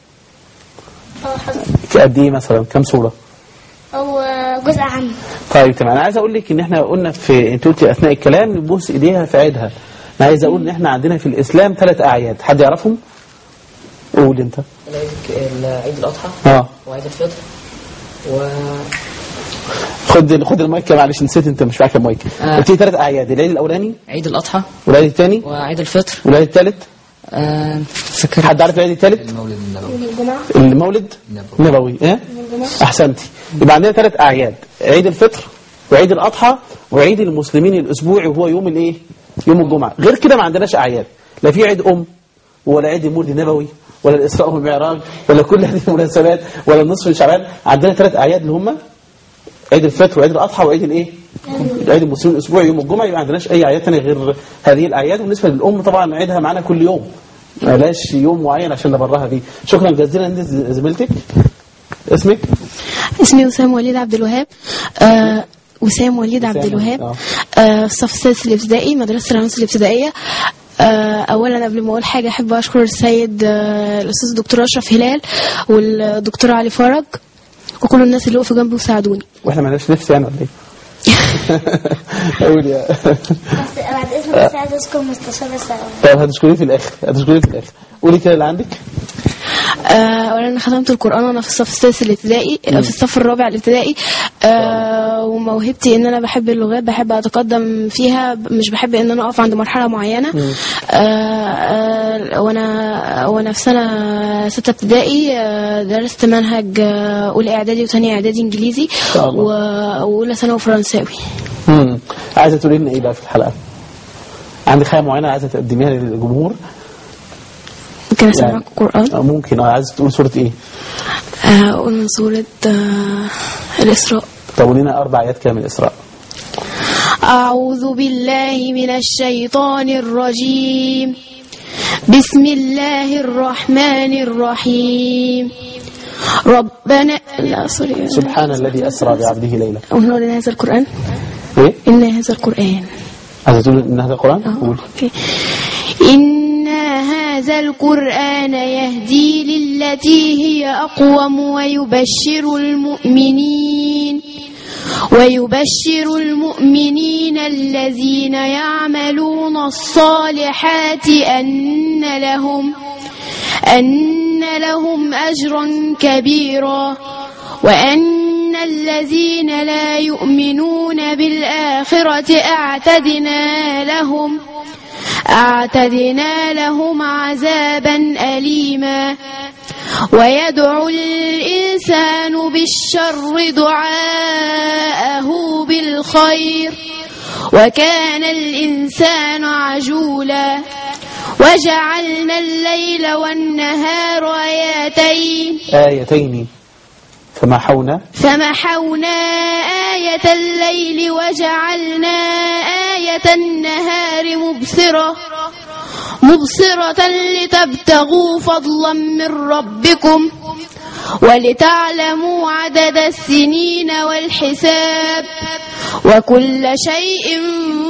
اه حضرتك قد ايه مثلا كم سوره؟ هو جزء عام طيب تمام انا عايز اقول لك ان احنا قلنا في انت قلتي اثناء الكلام نبوس ايديها في عيدها انا عايز اقول ان احنا عندنا في الاسلام ثلاث اعياد حد يعرفهم؟ قول انت عيد الأضحى اه وعيد الفطر و خد خد المايك معلش نسيت انت مش معاك المايك آه. قلت لي ثلاث اعياد العيد الاولاني عيد الأضحى والعيد الثاني وعيد الفطر والعيد الثالث آه، فاكر حد عارف العيد الثالث؟ المولد النبوي المولد نبوي ايه احسنتي يبقى عندنا ثلاث اعياد عيد الفطر وعيد الاضحى وعيد المسلمين الاسبوعي وهو يوم الايه يوم الجمعه غير كده ما عندناش اعياد لا في عيد ام ولا عيد المولد النبوي ولا الاسراء والمعراج ولا كل هذه المناسبات ولا النصف من شعبان عندنا ثلاث اعياد اللي هم عيد الفطر وعيد الاضحى وعيد الايه عيد المسلمين الاسبوعي يوم الجمعه يبقى ما عندناش اي اعياد ثانيه غير هذه الاعياد وبالنسبه للام طبعا عيدها معانا كل يوم ملاش يوم معين عشان نبرها بيه شكرا جزيلا انت زميلتك اسمك اسمي وسام وليد عبد الوهاب آه وسام وليد عبد الوهاب آه. آه في الصف السادس الابتدائي مدرسة العنوس الابتدائية آه أولا قبل ما أقول حاجة أحب أشكر السيد آه الأستاذ الدكتور أشرف هلال والدكتور علي فرج وكل الناس اللي وقفوا جنبي وساعدوني واحنا مالناش نفس يعني ولا ايه؟ قول يا بس بعد اذنك بس عايز اذكر مستشار الثانوي طب هتشكريه في الاخر هتشكريه في الاخر قولي كده اللي عندك آه، اولا انا ختمت القران وانا في الصف السادس الابتدائي آه، في الصف الرابع الابتدائي آه، وموهبتي ان انا بحب اللغات بحب اتقدم فيها ب- مش بحب ان انا اقف عند مرحله معينه آه، آه، وانا وانا في سنه سته ابتدائي آه، درست منهج آه، اولى اعدادي وثانيه اعدادي انجليزي شاء الله. و- واولى ثانوي فرنساوي مم. عايزه تقولي لنا ايه بقى في الحلقه عندك حاجه معينه عايزه تقدميها للجمهور ممكن اسمع يعني- معاكم القران آه، ممكن اه عايزه تقول سوره ايه آه، اقول من سوره آه، الاسراء طب قولي لنا اربع ايات كده من الاسراء أعوذ بالله من الشيطان الرجيم بسم الله الرحمن الرحيم ربنا لا سوري سبحان الذي اسرى بعبده ليلا هو إن هذا القرآن ايه إن هذا القرآن عايزه تقول ان هذا القران آه، قولي أوكي. إن هذا القرآن يهدي للتي هي أقوم ويبشر المؤمنين ويبشر المؤمنين الذين يعملون الصالحات أن لهم أن لهم أجرا كبيرا وأن الذين لا يؤمنون بالآخرة أعتدنا لهم أعتدنا لهم عذابا أليما ويدعو الإنسان بالشر دعاءه بالخير وكان الإنسان عجولا وجعلنا الليل والنهار آيتين ايتين فمحونا فمحونا آية الليل وجعلنا آية النهار مبصرة مبصرة لتبتغوا فضلا من ربكم ولتعلموا عدد السنين والحساب وكل شيء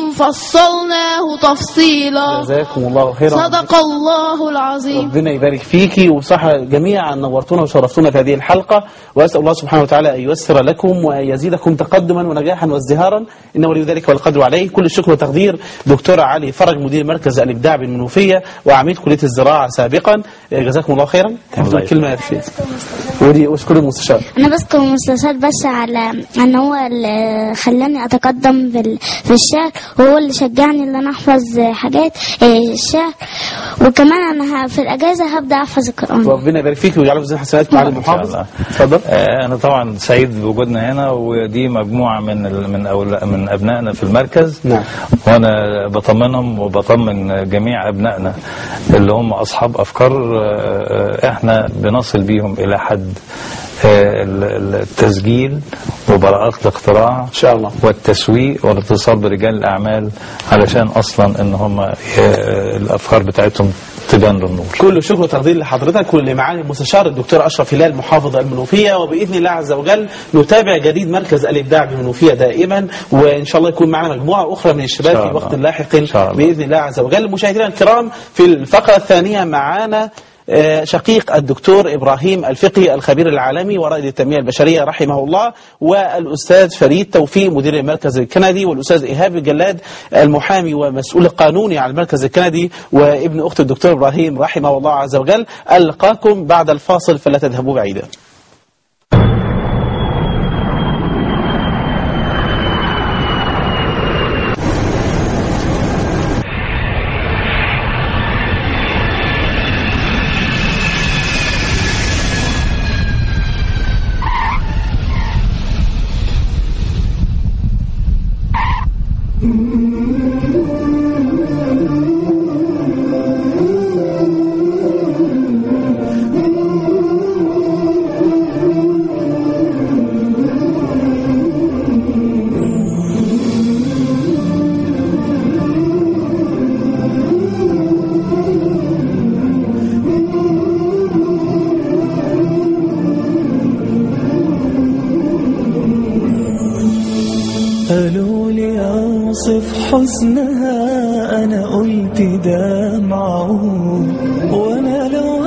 فصلناه تفصيلا جزاكم الله خيرا صدق الله العظيم ربنا يبارك فيكي وصح جميعا نورتونا وشرفتونا في هذه الحلقة وأسأل الله سبحانه وتعالى أن ييسر لكم وأن يزيدكم تقدما ونجاحا وازدهارا إنه ولي ذلك والقدر عليه كل الشكر وتقدير دكتور علي فرج مدير مركز الإبداع بالمنوفية وعميد كلية الزراعة سابقا جزاكم الله خيرا الله كلمة في ودي أشكر المستشار انا بشكر المستشار بس على ان هو اللي خلاني اتقدم بال- في الشعر وهو اللي شجعني ان انا احفظ حاجات آه، الشعر وكمان انا ه- في الاجازه هبدا احفظ القران ربنا يبارك فيك ويجعله في زين حسناتكم على إن شاء المحافظ الله. اتفضل آه، أنا طبعا سعيد بوجودنا هنا ودي مجموعة من ال- من أول من أبنائنا في المركز نعم. وأنا بطمنهم وبطمن جميع أبنائنا اللي هم أصحاب أفكار آه، آه، إحنا بنصل بيهم إلى حد آه، ال- ال- التسجيل وبراءات الاختراع إن شاء الله والتسويق والاتصال برجال الأعمال علشان أصلا إن هم آه، الأفكار بتاعتهم تبان للنور كل شكر وتقدير لحضرتك ولمعالي المستشار الدكتور اشرف هلال محافظ المنوفيه وباذن الله عز وجل نتابع جديد مركز الابداع بالمنوفيه دائما وان شاء الله يكون معنا مجموعه اخرى من الشباب إن شاء في الله. وقت لاحق إن شاء الله. باذن الله عز وجل مشاهدينا الكرام في الفقره الثانيه معانا آه، شقيق الدكتور ابراهيم الفقي الخبير العالمي ورائد التنميه البشريه رحمه الله والاستاذ فريد توفيق مدير المركز الكندي والاستاذ ايهاب الجلاد المحامي ومسؤول القانوني على المركز الكندي وابن اخت الدكتور ابراهيم رحمه الله عز وجل القاكم بعد الفاصل فلا تذهبوا بعيدا قالوا لي اوصف حسنها انا قلت ده معقول وانا لو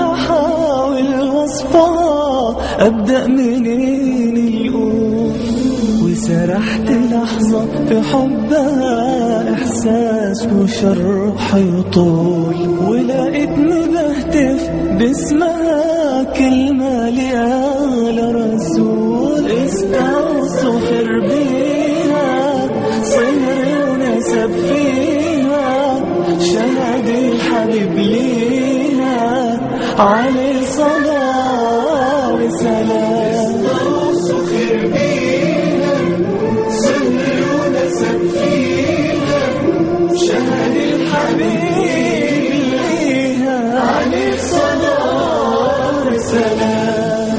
هحاول وصفها ابدا منين القول وساعة سرحت لحظة في حبها إحساس وشرح يطول ولقيتني بهتف باسمها كلمة لآل رسول استوصفر بيها صهر ونسب فيها شهد الحبيب ليها عليه صلاة وسلام استوصفر بيها صهر ونسب فيها شهد الحبيب ليها عليه صلاة وسلام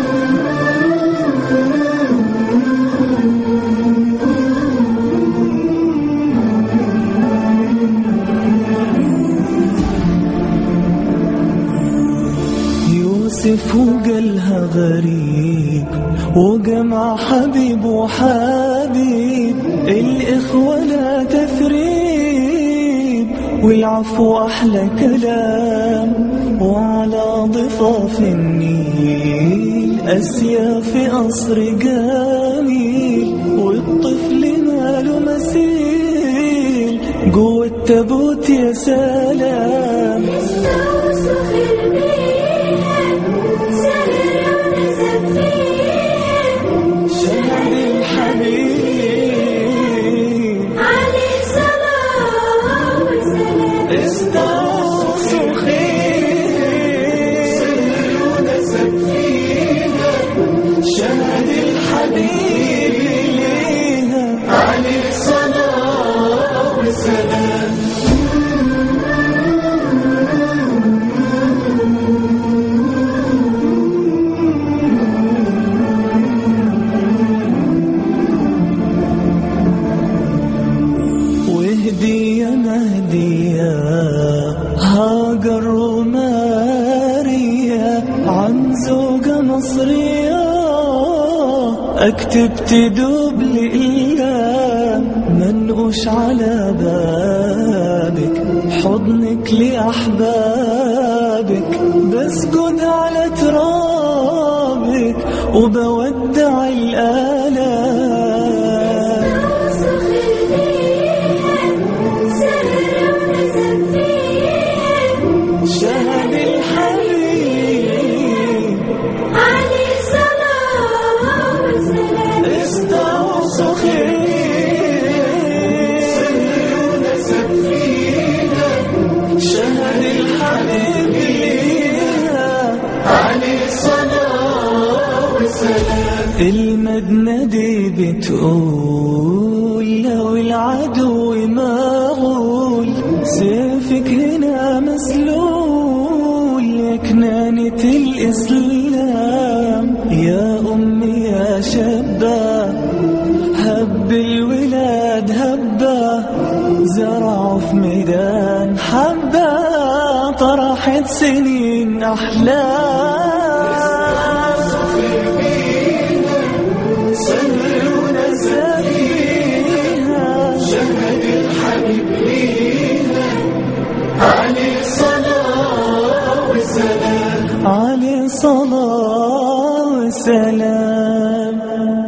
يوسف وقالها غريب وجمع حبيب وحبيب الإخوة لا تثريب والعفو أحلى كلام وعلى ضفاف النيل أسياف قصر جميل والطفل ماله مثيل جوه التابوت يا سلام شهد الحبيب عليه صلاة وسلام استوصوا خير ونسب فيها شهد الحبيب ليها عليه صلاة وسلام وهدية مهدية هاجر وماريا عن زوجة مصرية اكتب تدوب لإله منقوش على بابك حضنك لأحبابك بسجد على ترابك وبودع الآلام شهد الحبيب عليه صلاة وسلام استوصوا خير ونسب فيها شهد الحبيب ليها عليه صلاة وسلام المدنة دي بتقول لو العدو مغول سيفك هنا مسلول يا كنانة الإسلام يا أمي يا شابة هب الولاد هبة زرعوا في ميدان حبة طرحت سنين أحلام صلونا فيها شهد الحبيب لينا عليه صلاة وسلام عليه صلاة وسلام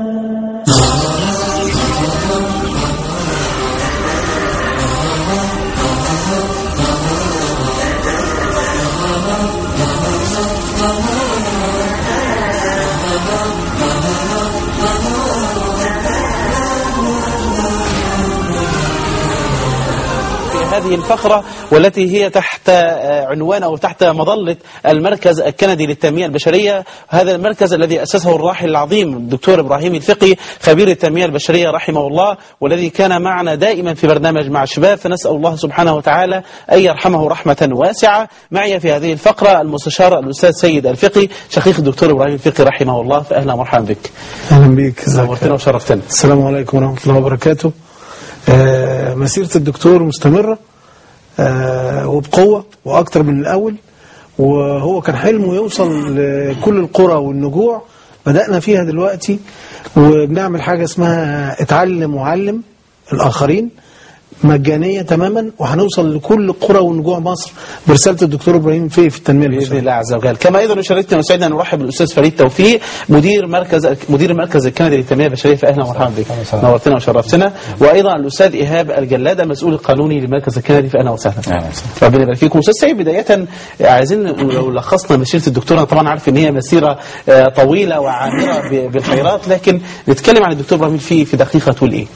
في هذه الفقرة والتي هي تحت آه، عنوان أو تحت مظلة المركز الكندي للتنمية البشرية هذا المركز الذي أسسه الراحل العظيم الدكتور إبراهيم الفقي خبير التنمية البشرية رحمه الله والذي كان معنا دائما في برنامج مع الشباب فنسأل الله سبحانه وتعالى أن يرحمه رحمة واسعة معي في هذه الفقرة المستشار الأستاذ سيد الفقي شقيق الدكتور إبراهيم الفقي رحمه الله فأهلا ومرحبا بك اهلا بيك نورتنا وشرفتنا السلام عليكم ورحمه الله وبركاته آه مسيره الدكتور مستمره آه وبقوه واكتر من الاول وهو كان حلمه يوصل لكل القرى والنجوع بدانا فيها دلوقتي وبنعمل حاجه اسمها اتعلم وعلم الاخرين مجانيه تماما وهنوصل لكل قرى ونجوع مصر برساله الدكتور ابراهيم فيه في التنميه باذن البشريه الله عز وجل كما ايضا يشرفنا ويسعدنا ان نرحب بالاستاذ فريد توفيق مدير مركز مدير المركز الكندي للتنميه البشريه فاهلا ومرحبا بك نورتنا وشرفتنا وايضا الاستاذ ايهاب الجلاد المسؤول القانوني للمركز الكندي فاهلا وسهلا ربنا يبارك فيكم استاذ سعيد بدايه عايزين لو لخصنا مسيره الدكتور انا طبعا عارف ان هي مسيره آه، طويله وعامره ب- بالخيرات لكن نتكلم عن الدكتور ابراهيم في في دقيقه تقول ايه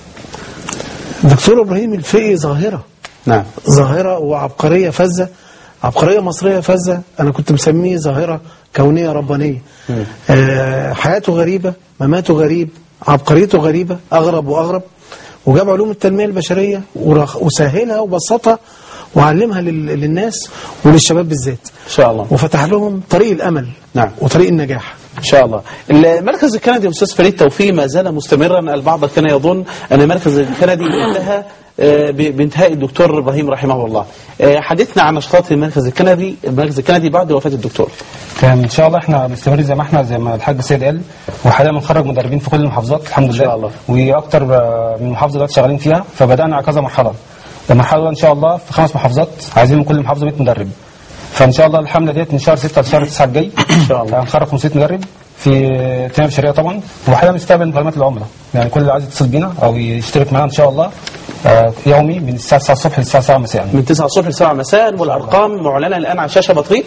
الدكتور ابراهيم الفقي ظاهره نعم ظاهرة وعبقرية فذة عبقرية مصرية فذة أنا كنت مسميه ظاهرة كونية ربانية آه حياته غريبة مماته غريب عبقريته غريبة أغرب وأغرب وجاب علوم التنمية البشرية ورخ- وسهلها وبسطها وعلمها لل- للناس وللشباب بالذات ان شاء الله وفتح لهم طريق الأمل نعم وطريق النجاح ان شاء الله المركز الكندي استاذ فريد توفيق ما زال مستمرا البعض كان يظن ان المركز الكندي انتهى آه، ب- بانتهاء الدكتور ابراهيم رحمه الله آه، حدثنا عن نشاطات المركز الكندي المركز الكندي بعد وفاه الدكتور تمام ان شاء الله احنا مستمرين زي ما احنا زي ما الحاج سيد قال وحاليا بنخرج مدربين في كل المحافظات الحمد لله إن شاء الله. واكتر آه، من محافظه دلوقتي شغالين فيها فبدانا على كذا مرحله المرحله الاولى ان شاء الله في خمس محافظات عايزين من كل محافظه 100 مدرب فان شاء الله الحمله ديت من شهر 6 لشهر 9 الجاي ان شاء الله. هنخرج 500 مدرب في تنميه بشريه طبعا وحاليا بنستقبل مكالمات العملاء يعني كل اللي عايز يتصل بينا او يشترك معانا ان شاء الله آه، يومي من الساعه 9 الصبح للساعه 7 مساء من 9 الصبح ل 7 مساء والارقام معلنه الان على الشاشه بطريق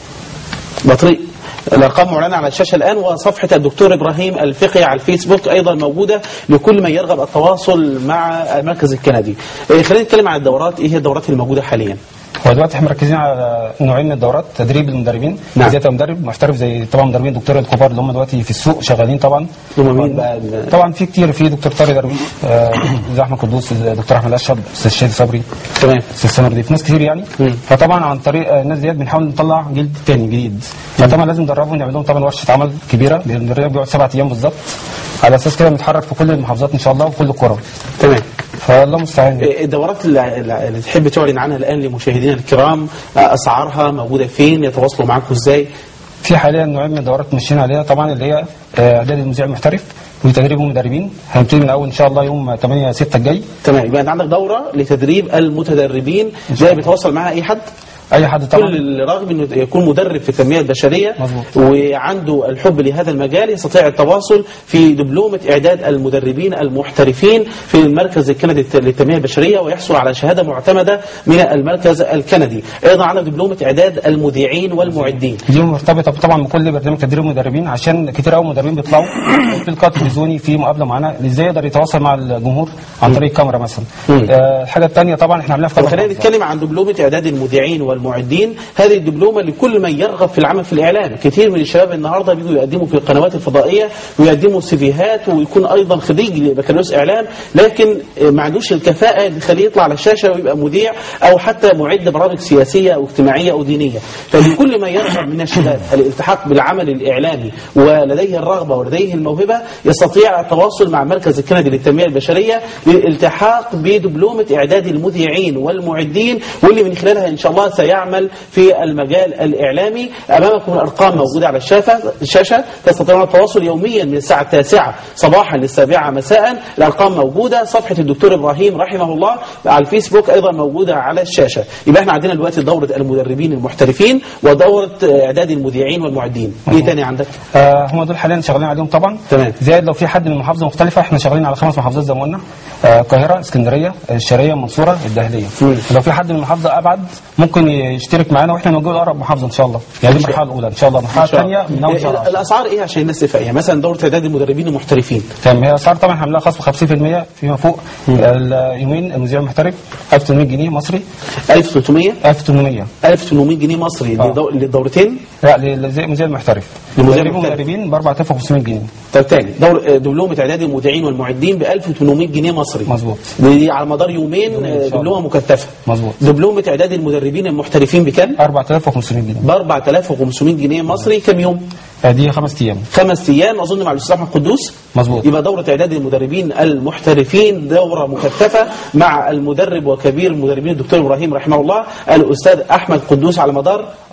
بطريق الارقام معلنه على الشاشه الان وصفحه الدكتور ابراهيم الفقي على الفيسبوك ايضا موجوده لكل من يرغب التواصل مع المركز الكندي إيه، خلينا نتكلم عن الدورات ايه هي الدورات الموجوده حاليا هو دلوقتي احنا مركزين على نوعين من الدورات تدريب المدربين نعم. ازاي تبقى مدرب محترف زي طبعا مدربين دكتور الكبار اللي هم دلوقتي في السوق شغالين طبعا هم مين بقى ال- طبعا في كتير في دكتور طارق درويش آه، زي احمد قدوس دكتور احمد اشرب استاذ شادي صبري تمام استاذ سمر دي في ناس كتير يعني مم. فطبعا عن طريق آه، الناس ديت بنحاول نطلع جيل تاني جديد فطبعا لازم ندربهم نعمل لهم طبعا ورشه عمل كبيره المدرب بيقعد سبعة ايام بالظبط على اساس كده بنتحرك في كل المحافظات ان شاء الله وكل القرى تمام فالله المستعان إيه، الدورات اللي, اللي تحب تعلن عنها الان لمشاهدينا الكرام آه، اسعارها موجوده فين يتواصلوا معاكم ازاي في حاليا نوعين من الدورات ماشيين عليها طبعا اللي هي آه، اعداد المذيع المحترف وتدريب المدربين هنبتدي من اول ان شاء الله يوم 8 6 الجاي تمام يبقى انت عندك دوره لتدريب المتدربين ده بيتواصل معها اي حد اي حد طبعا كل اللي راغب انه يكون مدرب في التنميه البشريه مظبوط. وعنده الحب لهذا المجال يستطيع التواصل في دبلومه اعداد المدربين المحترفين في المركز الكندي للتنميه البشريه ويحصل على شهاده معتمده من المركز الكندي ايضا عندنا دبلومه اعداد المذيعين والمعدين دي مرتبطه طبعا بكل برنامج تدريب المدربين عشان كتير قوي مدربين بيطلعوا في لقاء تلفزيوني في مقابله معانا ازاي يقدر يتواصل مع الجمهور عن طريق الكاميرا مثلا مم. آه، الحاجه الثانيه طبعا احنا عاملينها في طب كل خلينا محافظة. نتكلم عن دبلومة إعداد المذيعين والمعدين هذه الدبلومة لكل من يرغب في العمل في الإعلام كثير من الشباب النهاردة بيجوا يقدموا في القنوات الفضائية ويقدموا سيفيهات ويكون أيضا خريج بكالوريوس إعلام لكن ما عندوش الكفاءة اللي تخليه يطلع على الشاشة ويبقى مذيع أو حتى معد برامج سياسية أو اجتماعية أو دينية فلكل من يرغب من الشباب الالتحاق بالعمل الإعلامي ولديه الرغبة ولديه الموهبة يستطيع التواصل مع مركز الكندي للتنمية البشرية للالتحاق بدبلومة إعداد المذيعين والمعدين واللي من خلالها إن شاء الله سيعمل في المجال الإعلامي أمامكم الأرقام موجودة على الشاشة الشاشة تستطيعون التواصل يوميا من الساعة التاسعة صباحا للسابعة مساء الأرقام موجودة صفحة الدكتور إبراهيم رحمه الله على الفيسبوك أيضا موجودة على الشاشة يبقى احنا عندنا دلوقتي دورة المدربين المحترفين ودورة إعداد المذيعين والمعدين إيه تاني عندك؟ آه هم دول حاليا شغالين عليهم طبعا تمام. زائد لو في حد من محافظه مختلفه احنا شغالين على خمس محافظات زي ما قلنا آه، القاهره اسكندريه الشرقيه المنصوره الدهليه لو في حد من محافظه ابعد ممكن يشترك معانا واحنا نوجه له اقرب محافظه ان شاء الله يعني دي المرحله الاولى ان شاء الله المرحله إن شاء الله. الثانيه من اول إيه، شهر عشرة. الأسعار إيه عشان الناس تفهم يعني مثلا دورة إعداد المدربين المحترفين تمام هي اسعار طبعا عاملاها خصم 50% فيما فوق اليومين المذيع المحترف 1800 جنيه مصري 1300 1800 1800 جنيه مصري آه. لدو- للدورتين لا للمذيع المحترف للمذيع مدربين المحترف. مدربين ب 4500 جنيه طب تاني دور دبلومة إعداد المذيعين والمعدين ب 1800 جنيه مصري مظبوط. دي على مدار يومين يومين إن آه، شاء الله. دبلومة مكثفة مظبوط. دبلومة إعداد المدربين المحترفين بكام؟ 4500 جنيه ب 4500 جنيه مصري كم يوم؟ آه، دي خمس ايام خمس أيام أظن مع الأستاذ أحمد قدوس مظبوط يبقى دورة إعداد المدربين المحترفين دورة مكثفة مع المدرب وكبير المدربين الدكتور إبراهيم رحمه الله الأستاذ أحمد قدوس على مدار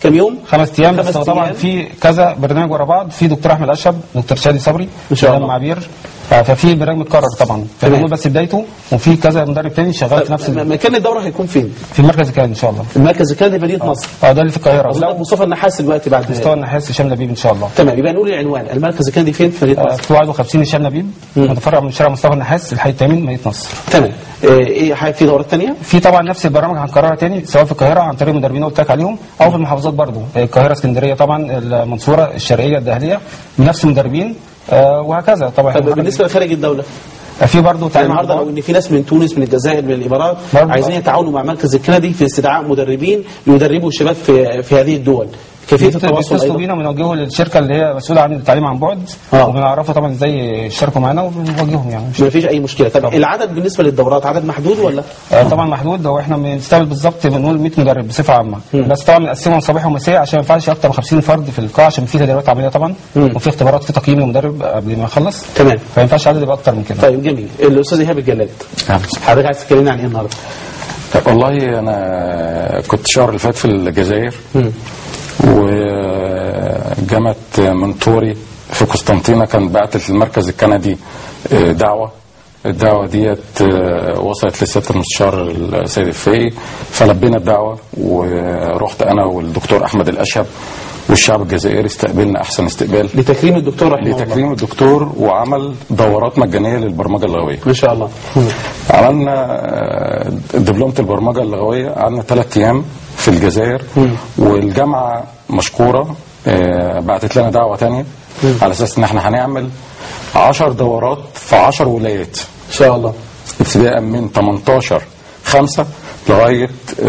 كام يوم خمس ايام بس خمس هو طبعا أيام. في كذا برنامج ورا بعض في دكتور احمد اشهب دكتور شادي صبري إن شاء الله. مدام عبير ف- ففي برنامج متكرر طبعا فبنقول بس بدايته وفي كذا مدرب تاني شغال في نفس م- ال- مكان الدوره هيكون فين في المركز الكامل ان شاء الله المركز الكندي مدينه نصر اه ده اللي في القاهره أستاذ مصطفى النحاس دلوقتي بعد مستوى النحاس هشام لبيب ان شاء الله تمام يبقى نقول العنوان المركز الكندي فين في مدينه آه، نصر في 51 هشام لبيب متفرع من شارع مصطفى النحاس الحي الثامن مدينه نصر تمام آه، ايه حاجه في دورات ثانيه في طبعا نفس البرامج هنكررها تاني سواء في القاهره عن طريق المدربين اللي قلت لك عليهم او في المحافظات برضو القاهره اسكندريه طبعا المنصوره الشرقيه الدهليه بنفس المدربين آه، وهكذا طبعا طب بالنسبه لخارج الدوله في برضو يعني تعليم النهارده لو ان في ناس من تونس من الجزائر من الامارات برضه. عايزين يتعاونوا مع مركز الكندي في استدعاء مدربين يدربوا الشباب في في هذه الدول كيفيه التواصل بيتصلوا ايضا بينا وبنوجهه للشركه اللي هي مسؤوله عن التعليم عن بعد آه. وبنعرفها طبعا ازاي يشتركوا معانا وبنوجههم يعني ما فيش اي مشكله طب العدد بالنسبه للدورات عدد محدود ولا آه، طبعا محدود هو احنا بنستعمل بالظبط بنقول 100 مدرب بصفه عامه بس طبعا بنقسمهم صباح ومساء عشان ما ينفعش اكتر من 50 فرد في القاعه عشان في تدريبات عمليه طبعا وفي اختبارات في تقييم المدرب قبل ما يخلص تمام فما ينفعش عدد يبقى اكتر من كده طيب جميل الاستاذ ايهاب الجلاد حضرتك عايز تكلمنا عن ايه النهارده طب والله انا كنت الشهر اللي فات في الجزائر وجامعه منطوري في قسطنطينه كان بعتت للمركز الكندي آه، دعوه الدعوه ديت آه، وصلت لسياده المستشار السيد الفقي فلبينا الدعوه ورحت انا والدكتور احمد الاشهب والشعب الجزائري استقبلنا احسن استقبال لتكريم الدكتور رحمه الله لتكريم الدكتور وعمل دورات مجانيه للبرمجه اللغويه ما شاء الله عملنا آه، دبلومة البرمجة اللغوية قعدنا ثلاث أيام في الجزائر والجامعة مشكورة آه، بعتت لنا دعوة تانية على أساس إن إحنا هنعمل عشر دورات في عشر ولايات ان شاء الله ابتداء من 18 5 لغاية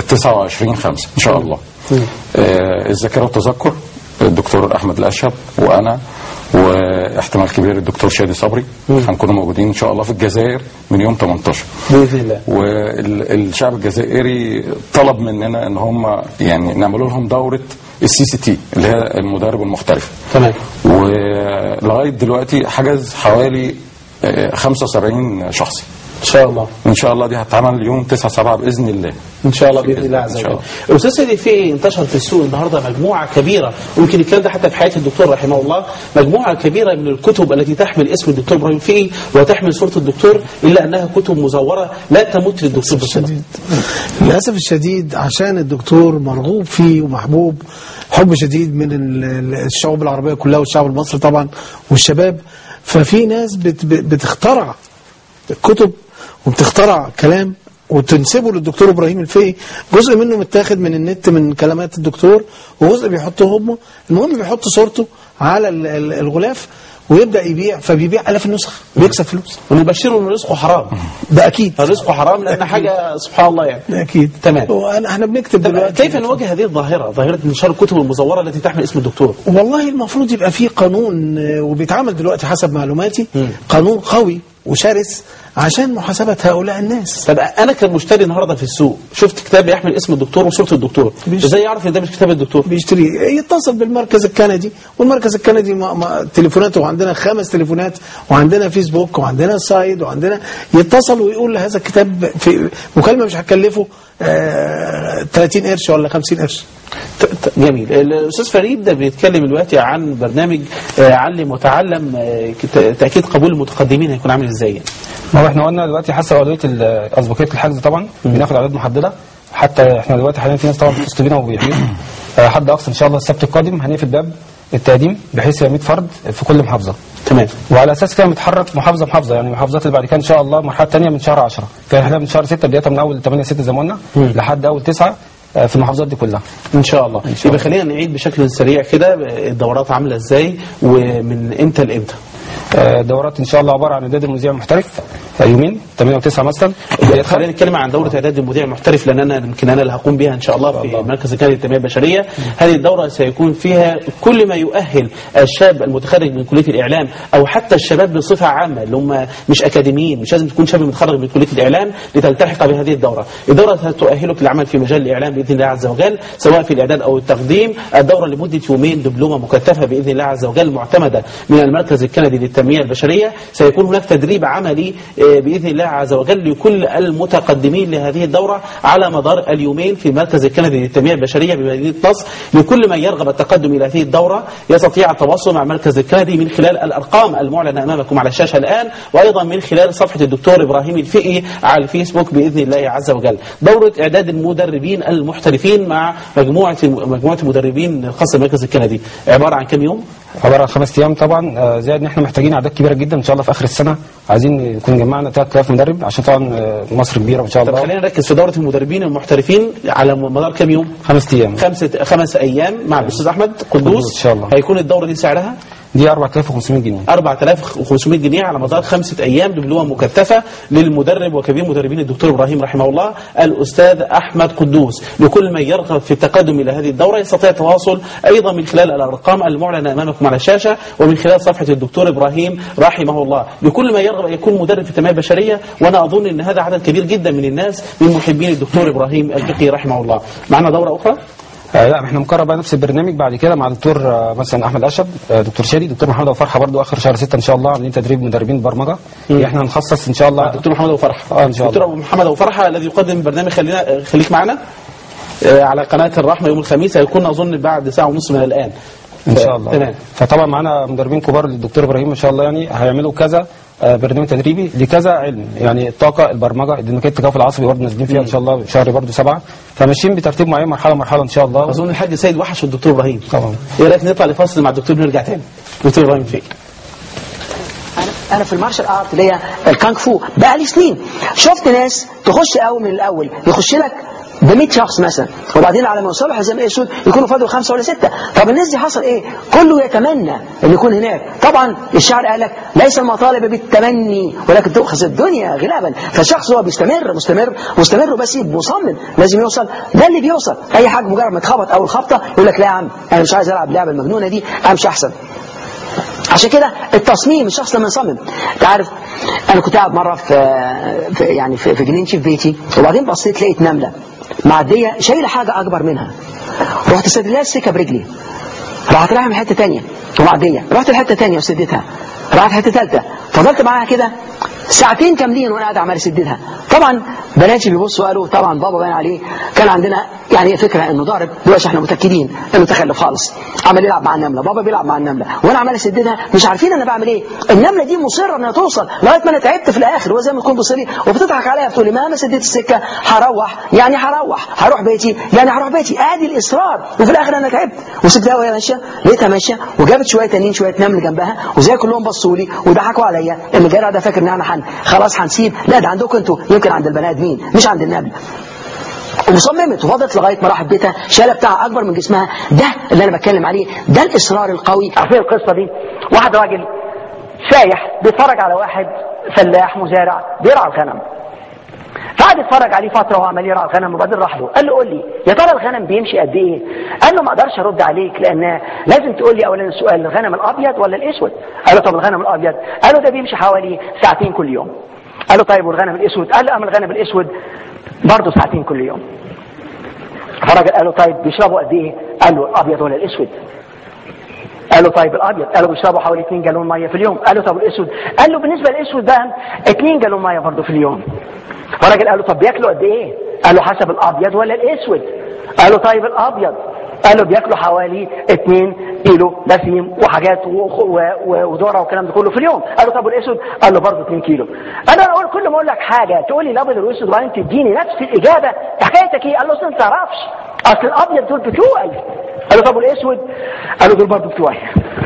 29 5 إن شاء الله آه، الذاكرة والتذكر الدكتور أحمد الأشهب وأنا واحتمال كبير الدكتور شادي صبري هنكونوا موجودين إن شاء الله في الجزائر من يوم 18 باذن الله والشعب الجزائري طلب مننا ان هم يعني نعملوا لهم دوره السي سي تي اللي هي المدرب المحترف تمام ولغايه دلوقتي حجز حوالي آه، 75 شخص ان شاء الله وان شاء الله دي هتتعمل يوم 9 7 باذن الله ان شاء الله باذن الله عز إن شاء وجل الله. استاذ سيدي في انتشر في السوق النهارده مجموعه كبيره ويمكن الكلام ده حتى في حياه الدكتور رحمه الله مجموعه كبيره من الكتب التي تحمل اسم الدكتور ابراهيم فقي وتحمل صوره الدكتور الا انها كتب مزوره لا تمت للدكتور بصله الشديد للأسف الشديد عشان الدكتور مرغوب فيه ومحبوب حب شديد من ال- ال- الشعوب العربية كلها والشعب المصري طبعا والشباب ففي ناس بت بت- بتخترع كتب وبتخترع كلام وتنسبه للدكتور ابراهيم الفقي جزء منه متاخد من النت من كلمات الدكتور وجزء بيحطه هم المهم بيحط صورته على ال- ال- الغلاف ويبدا يبيع فبيبيع الاف النسخ بيكسب فلوس ونبشره ان رزقه حرام ده اكيد رزقه حرام لان حاجه سبحان الله يعني ده اكيد تمام وانا احنا بنكتب طب دلوقتي كيف نواجه هذه الظاهره ظاهره انتشار الكتب المزوره التي تحمل اسم الدكتور والله المفروض يبقى في قانون آه، وبيتعمل دلوقتي حسب معلوماتي قانون قوي وشرس عشان محاسبة هؤلاء الناس طب انا كمشتري النهارده في السوق شفت كتاب يحمل اسم الدكتور وصوره الدكتور ازاي يعرف ان ده مش كتاب الدكتور بيشتري يتصل بالمركز الكندي والمركز الكندي ما ما تليفوناته وعندنا خمس تليفونات وعندنا فيسبوك وعندنا سايد وعندنا يتصل ويقول هذا الكتاب في مكالمة مش هتكلفه آه 30 قرش ولا 50 قرش ت- ت- جميل الاستاذ فريد ده بيتكلم دلوقتي عن برنامج آه، علم وتعلم آه، كت- تاكيد قبول المتقدمين هيكون عامل ازاي يعني؟ ما هو احنا قلنا دلوقتي حسب اولويه ال- اسبقيه الحجز طبعا بناخد اعداد محدده حتى احنا دلوقتي حاليا في ناس طبعا بتتصل بينا وبيحجزوا آه، حد اقصى ان شاء الله السبت القادم هنقفل باب التقديم بحيث يبقى 100 فرد في كل محافظه تمام وعلى اساس كده متحرك محافظه محافظه يعني المحافظات اللي بعد كده ان شاء الله المرحله الثانيه من شهر 10 كان احنا من شهر 6 بدايه من اول 8 6 زي ما قلنا لحد اول 9 آه، في المحافظات دي كلها ان شاء الله يبقى خلينا نعيد بشكل سريع كده آه، الدورات عامله ازاي ومن امتى لامتى آه، دورات ان شاء الله عباره عن اعداد المذيع المحترف آه، يومين 8 و9 مثلا خلينا نتكلم عن دوره اعداد المذيع المحترف لان انا يمكن انا اللي هقوم بها ان شاء الله في مركز الكندي للتنميه البشريه هذه الدوره سيكون فيها كل ما يؤهل الشاب المتخرج من كليه الاعلام او حتى الشباب بصفه عامه اللي هم مش اكاديميين مش لازم تكون شاب متخرج من كليه الاعلام لتلتحق بهذه الدوره الدوره ستؤهلك للعمل في مجال الاعلام باذن الله عز وجل سواء في الاعداد او التقديم الدوره لمده يومين دبلومه مكثفه باذن الله عز وجل معتمده من المركز الكندي للتنميه البشريه سيكون هناك تدريب عملي آه، باذن الله الله عز وجل لكل المتقدمين لهذه الدورة على مدار اليومين في مركز الكندي للتنمية البشرية بمدينة نصر لكل من يرغب التقدم إلى هذه الدورة يستطيع التواصل مع مركز الكندي من خلال الأرقام المعلنة أمامكم على الشاشة الآن وأيضا من خلال صفحة الدكتور إبراهيم الفقي على الفيسبوك بإذن الله عز وجل دورة إعداد المدربين المحترفين مع مجموعة مجموعة المدربين الخاصة بمركز الكندي عبارة عن كم يوم؟ عباره عن خمس ايام طبعا آه، زائد ان احنا محتاجين اعداد كبيره جدا ان شاء الله في اخر السنه عايزين يكون جمعنا 3000 مدرب عشان طبعا آه، مصر كبيره ان شاء طب الله خلينا نركز في دورة المدربين المحترفين على مدار كم يوم؟ خمس ايام خمسة خمس أيام مع الأستاذ أحمد قدوس إن شاء الله. هيكون الدورة دي سعرها دي 4500 جنيه 4500 جنيه على مدار خمسة أيام دبلومة مكثفة للمدرب وكبير مدربين الدكتور إبراهيم رحمه الله الأستاذ أحمد قدوس لكل من يرغب في التقدم إلى هذه الدورة يستطيع التواصل أيضا من خلال الأرقام المعلنة أمامكم على الشاشة ومن خلال صفحة الدكتور إبراهيم رحمه الله لكل من يرغب أن يكون مدرب في التنمية البشرية وأنا أظن أن هذا عدد كبير جدا من الناس من محبين الدكتور إبراهيم الفقي رحمه الله معنا دورة أخرى آه لا احنا مقرر بقى نفس البرنامج بعد كده مع دكتور آه مثلا احمد اشب آه دكتور شادي دكتور محمد ابو فرحه برضو اخر شهر 6 ان شاء الله عاملين تدريب مدربين برمجه احنا هنخصص ان شاء الله دكتور محمد ابو فرحه اه ان شاء دكتور الله أبو محمد ابو فرحه الذي يقدم برنامج خلينا خليك معنا آه، على قناه الرحمه يوم الخميس هيكون اظن بعد ساعه ونص من الان ان شاء الله تمام فطبعا معانا مدربين كبار للدكتور ابراهيم ان شاء الله يعني هيعملوا كذا آه، برنامج تدريبي لكذا علم يعني الطاقه البرمجه الديناميكيه التكافل العصبي برضه نازلين فيها ان شاء الله شهر برضه سبعه فماشيين بترتيب معين مرحله مرحله ان شاء الله اظن الحاج سيد وحش والدكتور ابراهيم طبعا ايه رايك نطلع لفاصل مع الدكتور نرجع تاني دكتور ابراهيم فين انا في المارشال ارت اللي هي الكانج فو بقى لي سنين شفت ناس تخش قوي من الاول يخش لك ب 100 شخص مثلا وبعدين على ما يوصلوا حزام اسود يكونوا فاضل خمسه ولا سته طب الناس دي حصل ايه؟ كله يتمنى ان يكون هناك طبعا الشعر قال لك ليس المطالب بالتمني ولكن تؤخذ الدنيا غلابا فالشخص هو بيستمر مستمر مستمر بس مصمم لازم يوصل ده اللي بيوصل اي حاجه مجرد ما اتخبط او الخبطه يقول لك لا يا عم انا مش عايز العب اللعبه المجنونه دي امشي احسن عشان كده التصميم الشخص لما يصمم انت عارف انا كنت قاعد مره في, في يعني في, في جنينتي في بيتي وبعدين بصيت لقيت نمله معديه شايله حاجه اكبر منها رحت سدد لها السكه برجلي راحت رايحه من حته ثانيه ومعديه رحت لحته ثانيه وسددتها راحت حته ثالثه فضلت معاها كده ساعتين كاملين وانا قاعد عمال اسددها طبعا بناتي بيبصوا قالوا طبعا بابا باين عليه كان عندنا يعني فكره انه ضارب دلوقتي احنا متاكدين انه تخلف خالص عمال يلعب مع النمله بابا بيلعب مع النمله وانا عمال اسددها مش عارفين انا بعمل ايه النمله دي مصره انها توصل لغايه ما انا تعبت في الاخر وزي ما تكون بصلي وبتضحك عليا بتقول لي مهما سديت السكه هروح يعني هروح هروح بيتي يعني هروح بيتي ادي الاصرار وفي الاخر انا تعبت وسبتها وهي ماشيه لقيتها ماشيه وجابت شويه تانيين شويه نمل جنبها وزي كلهم بصوا لي وضحكوا عليا اللي جرى ده فاكر ان انا حن خلاص هنسيب لا ده عندكم انتوا يمكن عند البني ادمين مش عند النمل وصممت وفضلت لغايه ما راحت بيتها شاله بتاعها اكبر من جسمها ده اللي انا بتكلم عليه ده الاصرار القوي عارفين القصه دي واحد راجل سايح بيتفرج على واحد فلاح مزارع بيرعى الغنم فقعد يتفرج عليه فتره وهو عمال يرعى الغنم وبعدين راح له قال له قول لي يا ترى الغنم بيمشي قد ايه؟ قال له ما اقدرش ارد عليك لان لازم تقول لي اولا السؤال الغنم الابيض ولا الاسود؟ قال له طب الغنم الابيض قال له ده بيمشي حوالي ساعتين كل يوم قال له طيب والغنم الاسود؟ قال له اما الغنم الاسود برضه ساعتين كل يوم فالراجل قال له طيب بيشربوا قد ايه؟ قال له الابيض ولا الاسود؟ قال له طيب الابيض قال له بيشربوا حوالي 2 جالون ميه في اليوم قال له طب الاسود قال له بالنسبه للاسود بقى 2 جالون ميه برضه في اليوم فالراجل قال له طب بياكلوا قد ايه قال له حسب الابيض ولا الاسود قال له طيب الابيض قال له بياكلوا حوالي 2 كيلو دسم وحاجات و- و- وذره والكلام ده كله في اليوم قال له طب والاسود قال له برضه 2 كيلو انا اقول كل ما اقول لك حاجه تقول لي الابيض والاسود وبعدين تديني نفس الاجابه حكايتك ايه قال له اصل انت ما تعرفش اصل الابيض دول بتوعي قال له طب والاسود قال له دول برضه بتوعي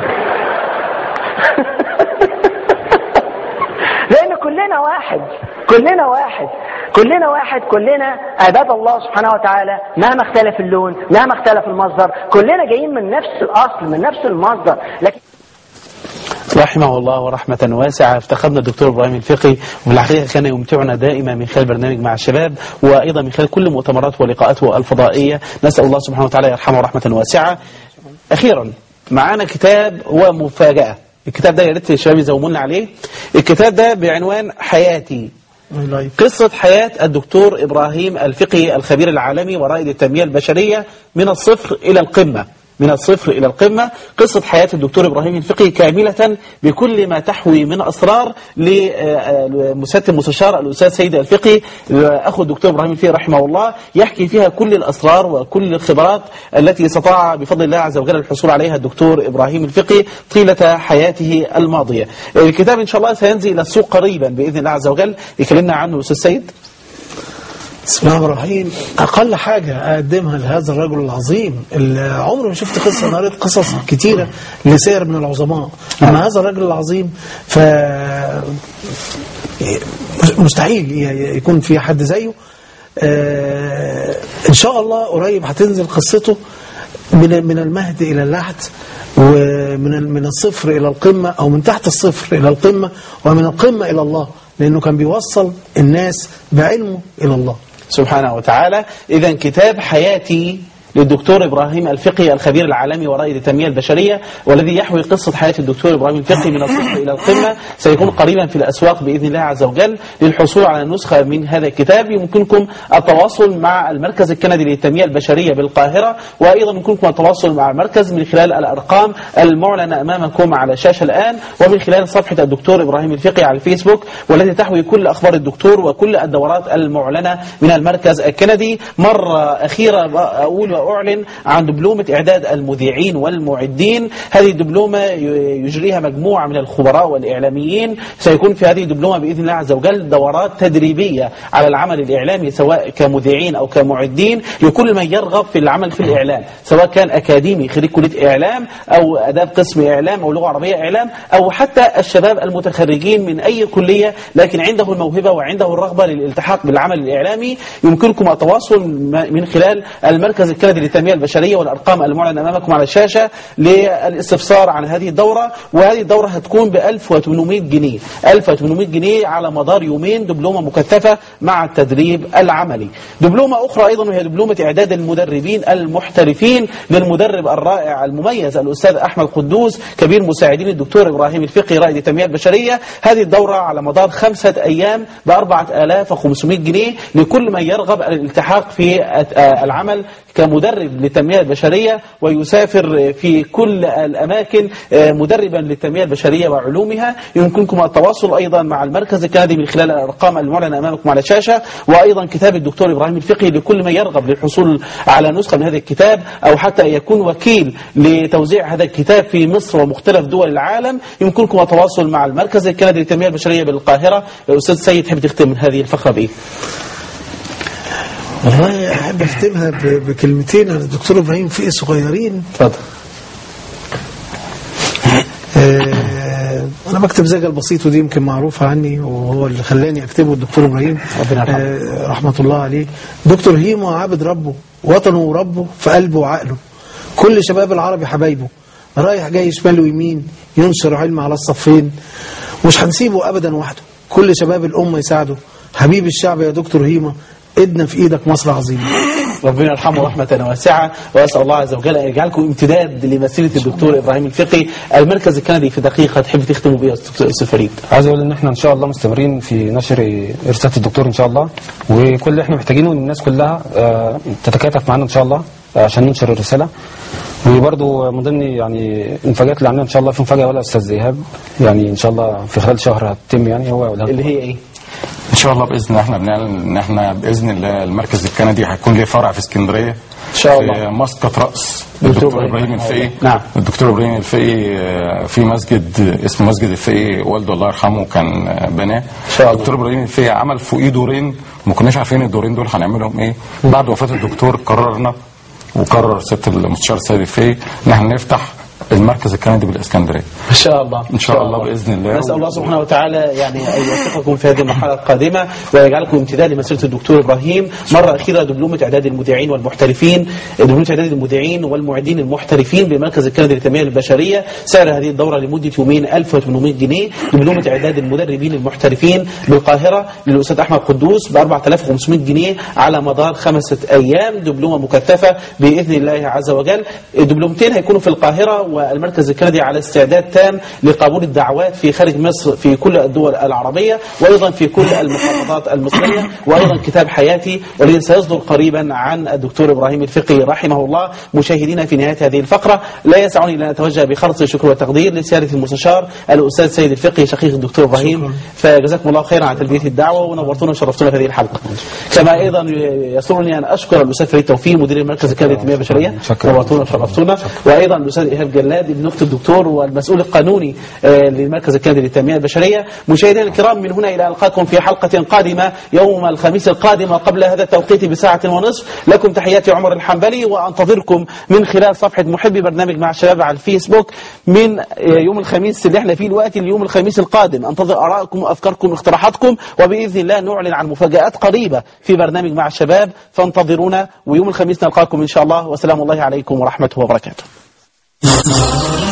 لان كلنا واحد كلنا واحد كلنا واحد كلنا عباد الله سبحانه وتعالى مهما اختلف اللون مهما اختلف المصدر كلنا جايين من نفس الاصل من نفس المصدر لكن رحمه الله ورحمة واسعة افتقدنا الدكتور إبراهيم الفقي وفي الحقيقة كان يمتعنا دائما من خلال برنامج مع الشباب وأيضا من خلال كل مؤتمرات ولقاءاته الفضائية نسأل الله سبحانه وتعالى يرحمه رحمة واسعة أخيرا معانا كتاب هو مفاجأة الكتاب ده يا ريت الشباب يزومونا عليه الكتاب ده بعنوان حياتي قصة حياة الدكتور إبراهيم الفقي الخبير العالمي ورائد التنمية البشرية من الصفر إلى القمة من الصفر إلى القمة قصة حياة الدكتور إبراهيم الفقي كاملة بكل ما تحوي من أسرار لمسات المستشار الأستاذ سيد الفقي أخو الدكتور إبراهيم الفقي رحمه الله يحكي فيها كل الأسرار وكل الخبرات التي استطاع بفضل الله عز وجل الحصول عليها الدكتور إبراهيم الفقي طيلة حياته الماضية الكتاب إن شاء الله سينزل إلى السوق قريبا بإذن الله عز وجل يكلمنا عنه الأستاذ سيد بسم الله الرحمن الرحيم أقل حاجة أقدمها لهذا الرجل العظيم اللي عمري ما شفت قصة أنا قريت قصص كتيرة لسير من العظماء أما هذا الرجل العظيم ف مستحيل ي- يكون في حد زيه آه، إن شاء الله قريب هتنزل قصته من من المهد إلى اللحد ومن ال- من الصفر إلى القمة أو من تحت الصفر إلى القمة ومن القمة إلى الله لأنه كان بيوصل الناس بعلمه إلى الله سبحانه وتعالى إذا كتاب حياتي للدكتور إبراهيم الفقي الخبير العالمي ورائد التنمية البشرية والذي يحوي قصة حياة الدكتور إبراهيم الفقي من الصفر إلى القمة سيكون قريبا في الأسواق بإذن الله عز وجل للحصول على نسخة من هذا الكتاب يمكنكم التواصل مع المركز الكندي للتنمية البشرية بالقاهرة وأيضا يمكنكم التواصل مع المركز من خلال الأرقام المعلنة أمامكم على الشاشة الآن ومن خلال صفحة الدكتور إبراهيم الفقي على الفيسبوك والتي تحوي كل أخبار الدكتور وكل الدورات المعلنة من المركز الكندي مرة أخيرة أقول وأعلن عن دبلومة إعداد المذيعين والمعدين هذه الدبلومة ي- يجريها مجموعة من الخبراء والإعلاميين سيكون في هذه الدبلومة بإذن الله عز وجل دورات تدريبية على العمل الإعلامي سواء كمذيعين أو كمعدين لكل من يرغب في العمل في الإعلام سواء كان أكاديمي خريج كلية إعلام أو أداب قسم إعلام أو لغة عربية إعلام أو حتى الشباب المتخرجين من أي كلية لكن عنده الموهبة وعنده الرغبة للالتحاق بالعمل الإعلامي يمكنكم التواصل م- من خلال المركز الكندي للتنمية البشرية والأرقام المعلنة أمامكم على الشاشة للاستفسار عن هذه الدورة وهذه الدورة هتكون ب 1800 جنيه 1800 جنيه على مدار يومين دبلومة مكثفة مع التدريب العملي دبلومة أخرى أيضا وهي دبلومة إعداد المدربين المحترفين للمدرب الرائع المميز الأستاذ أحمد قدوس كبير مساعدين الدكتور إبراهيم الفقي رائد التنمية البشرية هذه الدورة على مدار خمسة أيام ب 4500 جنيه لكل من يرغب الالتحاق في العمل كمدرب للتنمية البشرية ويسافر في كل الأماكن مدربا للتنمية البشرية وعلومها يمكنكم التواصل أيضا مع المركز الكندي من خلال الأرقام المعلنة أمامكم على الشاشة وأيضا كتاب الدكتور إبراهيم الفقي لكل من يرغب للحصول على نسخة من هذا الكتاب أو حتى يكون وكيل لتوزيع هذا الكتاب في مصر ومختلف دول العالم يمكنكم التواصل مع المركز الكندي للتنمية البشرية بالقاهرة أستاذ سيد تحب تختم هذه الفقرة بإيه؟ والله أحب أختمها ب- بكلمتين عن الدكتور إبراهيم فقي صغيرين اتفضل آه، أنا بكتب زجل بسيط ودي يمكن معروفة عني وهو اللي خلاني أكتبه الدكتور إبراهيم آه، رحمة الله عليه دكتور هيمو عابد ربه وطنه وربه في قلبه وعقله كل شباب العربي حبايبه رايح جاي شمال ويمين ينشر علم على الصفين مش هنسيبه أبدا وحده كل شباب الأمة يساعده حبيب الشعب يا دكتور هيما ايدنا في ايدك مصر عظيمة ربنا يرحمه رحمة واسعة وأسأل الله عز وجل أن يجعلكم امتداد لمسيرة الدكتور إبراهيم الفقي المركز الكندي في دقيقة تحب تختموا بها أستاذ فريد عايز اقول ان احنا ان شاء الله مستمرين في نشر رساله الدكتور ان شاء الله وكل اللي احنا محتاجينه ان الناس كلها آه، تتكاتف معانا ان شاء الله آه، عشان ننشر الرساله وبرضه من ضمن يعني المفاجات اللي عندنا ان شاء الله في مفاجاه ولا استاذ ايهاب يعني ان شاء الله في خلال شهر هتتم يعني هو اللي هي ايه؟ ان شاء الله باذن الله احنا بنعلن ان احنا باذن الله المركز الكندي هيكون ليه فرع في اسكندريه ان شاء الله. في مسقط راس دكتور الدكتور إبراهيم. ابراهيم الفقي نعم. الدكتور ابراهيم الفقي آه، في مسجد اسمه مسجد الفقي والده الله يرحمه كان آه، بناه الدكتور ابراهيم الفقي عمل فوقيه دورين وما كناش عارفين الدورين دول هنعملهم ايه بعد وفاه الدكتور قررنا وقرر سياده المستشار السيد الفقي ان احنا نفتح المركز الكندي بالاسكندريه إن شاء الله ان شاء الله باذن الله نسأل الله سبحانه وتعالى يعني أن يوفقكم في هذه المرحلة القادمة ويجعلكم امتداد لمسيرة الدكتور إبراهيم مرة أخيرة دبلومة إعداد المذيعين والمحترفين دبلومة إعداد المذيعين والمعدين المحترفين بمركز الكندي للتنمية البشرية سعر هذه الدورة لمدة يومين 1800 جنيه دبلومة إعداد المدربين المحترفين بالقاهرة للأستاذ أحمد قدوس ب 4500 جنيه على مدار خمسة أيام دبلومة مكثفة بإذن الله عز وجل الدبلومتين هيكونوا في القاهرة والمركز الكندي على استعداد تام لقبول الدعوات في خارج مصر في كل الدول العربية وأيضا في كل المحافظات المصرية وأيضا كتاب حياتي والذي سيصدر قريبا عن الدكتور إبراهيم الفقي رحمه الله مشاهدينا في نهاية هذه الفقرة لا يسعني إلا أن أتوجه بخلص الشكر والتقدير لسيادة المستشار الأستاذ سيد الفقي شقيق الدكتور إبراهيم فجزاكم الله خيرا على تلبية الدعوة ونورتونا وشرفتونا في هذه الحلقة كما أيضا يسرني أن أشكر الأستاذ فريد توفيق مدير المركز الكندي للتنمية البشرية نورتونا وشرفتونا وأيضا الأستاذ إيهاب جلاد النكت الدكتور والمسؤول القانوني آه، للمركز الكندي للتنمية البشرية مشاهدينا الكرام من هنا إلى ألقاكم في حلقة قادمة يوم الخميس القادم قبل هذا التوقيت بساعة ونصف لكم تحياتي عمر الحنبلي وأنتظركم من خلال صفحة محبي برنامج مع الشباب على الفيسبوك من آه، يوم الخميس اللي احنا فيه الوقت اليوم الخميس القادم انتظر آرائكم وأفكاركم واقتراحاتكم وبإذن الله نعلن عن مفاجآت قريبة في برنامج مع الشباب فانتظرونا ويوم الخميس نلقاكم إن شاء الله وسلام الله عليكم ورحمته وبركاته